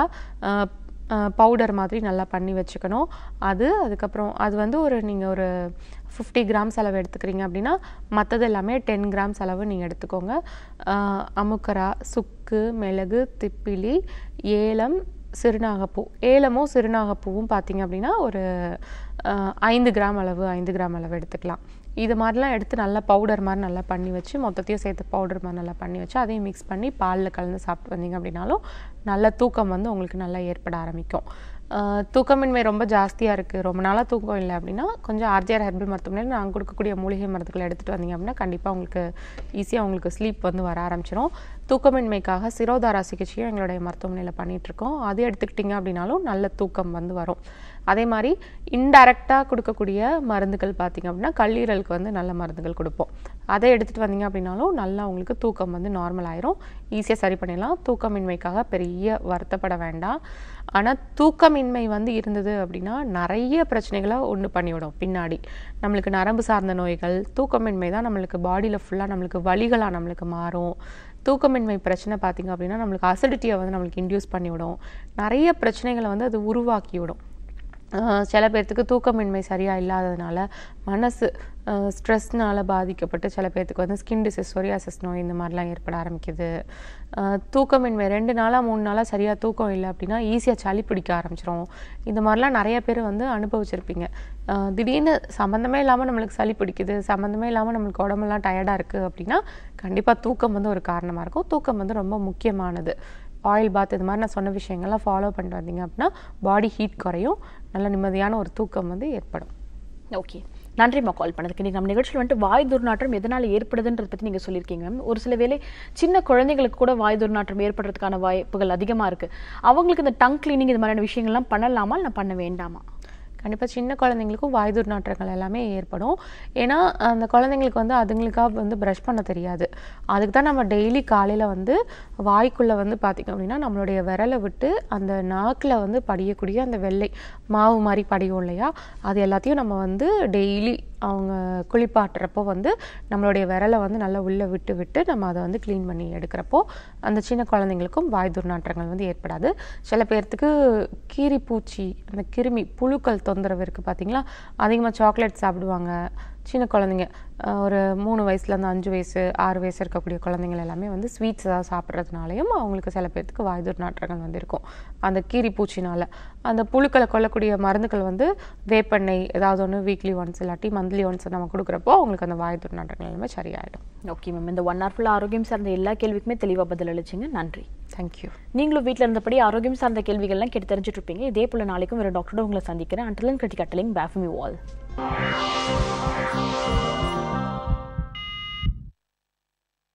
பவுடர் மாதிரி நல்லா பண்ணி வச்சுக்கணும் அது அதுக்கப்புறம் அது வந்து ஒரு நீங்கள் ஒரு ஃபிஃப்டி கிராம்ஸ் அளவு எடுத்துக்கிறீங்க அப்படின்னா மற்றது எல்லாமே டென் கிராம்ஸ் அளவு நீங்கள் எடுத்துக்கோங்க ஆஹ் அமுக்கரா சுக்கு மிளகு திப்பிலி ஏலம் சிறுநாகப்பூ ஏலமும் சிறுநாகப்பூவும் பார்த்தீங்க அப்படின்னா ஒரு ஆஹ் ஐந்து கிராம் அளவு ஐந்து கிராம் அளவு எடுத்துக்கலாம் இது மாதிரிலாம் எடுத்து நல்லா பவுடர் மாதிரி நல்லா பண்ணி வச்சு மொத்தத்தையும் சேர்த்து பவுடர் மாதிரி நல்லா பண்ணி வச்சு அதையும் மிக்ஸ் பண்ணி பாலில் கலந்து சாப்பிட்டு வந்தீங்க அப்படின்னாலும் நல்ல தூக்கம் வந்து உங்களுக்கு நல்லா ஏற்பட ஆரம்பிக்கும் ஆஹ் தூக்கமின்மை ரொம்ப ஜாஸ்தியாக இருக்குது ரொம்ப நாளாக தூக்கம் இல்லை அப்படின்னா கொஞ்சம் ஆர்ஜிஆர் ஹெர்பல் மருத்துவமனையில் நாங்கள் கொடுக்கக்கூடிய மூலிகை மருந்துகளை எடுத்துகிட்டு வந்தீங்க அப்படின்னா கண்டிப்பாக உங்களுக்கு ஈஸியாக உங்களுக்கு ஸ்லீப் வந்து வர ஆரம்பிச்சிடும் தூக்கமின்மைக்காக சிரோதாரா சிகிச்சையும் எங்களுடைய மருத்துவமனையில் பண்ணிகிட்ருக்கோம் அது எடுத்துக்கிட்டிங்க அப்படின்னாலும் நல்ல தூக்கம் வந்து வரும் அதே மாதிரி இன்டைரக்டாக கொடுக்கக்கூடிய மருந்துகள் பார்த்திங்க அப்படின்னா கல்லீரலுக்கு வந்து நல்ல மருந்துகள் கொடுப்போம் அதை எடுத்துகிட்டு வந்தீங்க அப்படின்னாலும் நல்லா உங்களுக்கு தூக்கம் வந்து நார்மல் ஆயிரும் ஈஸியாக சரி பண்ணிடலாம் தூக்கமின்மைக்காக பெரிய வருத்தப்பட வேண்டாம் ஆனால் தூக்கமின்மை வந்து இருந்தது அப்படின்னா நிறைய பிரச்சனைகளை ஒன்று பண்ணிவிடும் பின்னாடி நம்மளுக்கு நரம்பு சார்ந்த நோய்கள் தூக்கமின்மை தான் நம்மளுக்கு பாடியில் ஃபுல்லாக நம்மளுக்கு வலிகளாக நம்மளுக்கு மாறும் தூக்கமின்மை பிரச்சனை பார்த்திங்க அப்படின்னா நம்மளுக்கு அசிடிட்டியை வந்து நம்மளுக்கு இன்டியூஸ் பண்ணிவிடும் நிறைய பிரச்சனைகளை வந்து அது உருவாக்கி விடும் ஆஹ் சில பேர்த்துக்கு தூக்கமின்மை சரியாக இல்லாததுனால மனசு ஸ்ட்ரெஸ்னால் பாதிக்கப்பட்டு சில பேர்த்துக்கு வந்து ஸ்கின் டிசீஸ் சொரியாசிஸ் நோய் இந்த மாதிரிலாம் ஏற்பட ஆரம்பிக்குது ஆஹ் தூக்கமின்மை ரெண்டு நாளாக மூணு நாளாக சரியாக தூக்கம் இல்லை அப்படின்னா ஈஸியாக சளி பிடிக்க ஆரம்பிச்சிரும் இந்த மாதிரிலாம் நிறைய பேர் வந்து அனுபவிச்சிருப்பீங்க ஆஹ் திடீர்னு சம்மந்தமே இல்லாமல் நம்மளுக்கு சளி பிடிக்குது சம்மந்தமே இல்லாமல் நம்மளுக்கு உடம்பெல்லாம் டயர்டாக இருக்குது அப்படின்னா கண்டிப்பாக தூக்கம் வந்து ஒரு காரணமாக இருக்கும் தூக்கம் வந்து ரொம்ப முக்கியமானது ஆயில் பாத் இது மாதிரி நான் சொன்ன விஷயங்கள்லாம் ஃபாலோ பண்ணிட்டு வந்தீங்க அப்படின்னா பாடி ஹீட் குறையும் நல்ல நிம்மதியான ஒரு தூக்கம் வந்து ஏற்படும் ஓகே நன்றிம்மா கால் பண்ணதுக்கு நீங்க நம்ம நிகழ்ச்சியில் வந்துட்டு வாய் துர்நாற்றம் எதனால ஏற்படுதுன்றத பத்தி நீங்க சொல்லியிருக்கீங்க மேம் ஒரு சில வேளை சின்ன குழந்தைங்களுக்கு கூட வாய் துர்நாற்றம் ஏற்படுறதுக்கான வாய்ப்புகள் அதிகமா இருக்கு அவங்களுக்கு இந்த டங் கிளீனிங் இது மாதிரியான விஷயங்கள்லாம் பண்ணலாமா இல்லை பண்ண வேண்டாமா கண்டிப்பாக சின்ன குழந்தைங்களுக்கும் வாய் துர்நாற்றங்கள் எல்லாமே ஏற்படும் ஏன்னா அந்த குழந்தைங்களுக்கு வந்து அதுங்களுக்காக வந்து ப்ரஷ் பண்ண தெரியாது அதுக்கு தான் நம்ம டெய்லி காலையில் வந்து வாய்க்குள்ளே வந்து பார்த்திங்க அப்படின்னா நம்மளுடைய விரலை விட்டு அந்த நாக்கில் வந்து படியக்கூடிய அந்த வெள்ளை மாவு மாதிரி படியும் இல்லையா அது எல்லாத்தையும் நம்ம வந்து டெய்லி அவங்க குளிப்பாட்டுறப்போ வந்து நம்மளுடைய விரலை வந்து நல்லா உள்ளே விட்டு விட்டு நம்ம அதை வந்து க்ளீன் பண்ணி எடுக்கிறப்போ அந்த சின்ன குழந்தைங்களுக்கும் வாய் துர்நாற்றங்கள் வந்து ஏற்படாது சில பேர்த்துக்கு கீரி பூச்சி அந்த கிருமி புழுக்கள் தொந்தரவு இருக்குது பார்த்தீங்களா அதிகமாக சாக்லேட் சாப்பிடுவாங்க சின்ன குழந்தைங்க அஹ் ஒரு மூணு வயசுலேருந்து அஞ்சு வயசு ஆறு வயசு இருக்கக்கூடிய குழந்தைங்கள் எல்லாமே வந்து ஸ்வீட்ஸ் ஏதாவது சாப்பிட்றதுனாலையும் அவங்களுக்கு சில பேர்த்துக்கு வாய் துர்நாற்றங்கள் வந்து இருக்கும் அந்த கீரி பூச்சினால அந்த புழுக்களை கொல்லக்கூடிய மருந்துகள் வந்து வேப்பெண்ணெய் ஏதாவது ஒன்று வீக்லி ஒன்ஸ் இல்லாட்டி மந்த்லி ஒன்ஸ் நம்ம கொடுக்குறப்போ அவங்களுக்கு அந்த வாய் துர்நாற்றங்கள் எல்லாமே சரியாயிடும் ஓகே மேம் இந்த ஒன் ஹவர் ஃபுல்லாக ஆரோக்கியம் சார்ந்த எல்லா கேள்விக்குமே தெளிவாக பதில் அளிச்சிங்க நன்றி தேங்க்யூ நீங்களும் வீட்டில் இருந்தபடி ஆரோக்கியம் சார்ந்த கேள்விகள்லாம் கேட்டு தெரிஞ்சுட்டு இருப்பீங்க இதே போல நாளைக்கும் வேறு டாக்டரோட உங்களை சந்திக்கிறேன் அண்டலன் கிரிட்டிக் அட்டலிங் பேஃபமி வால்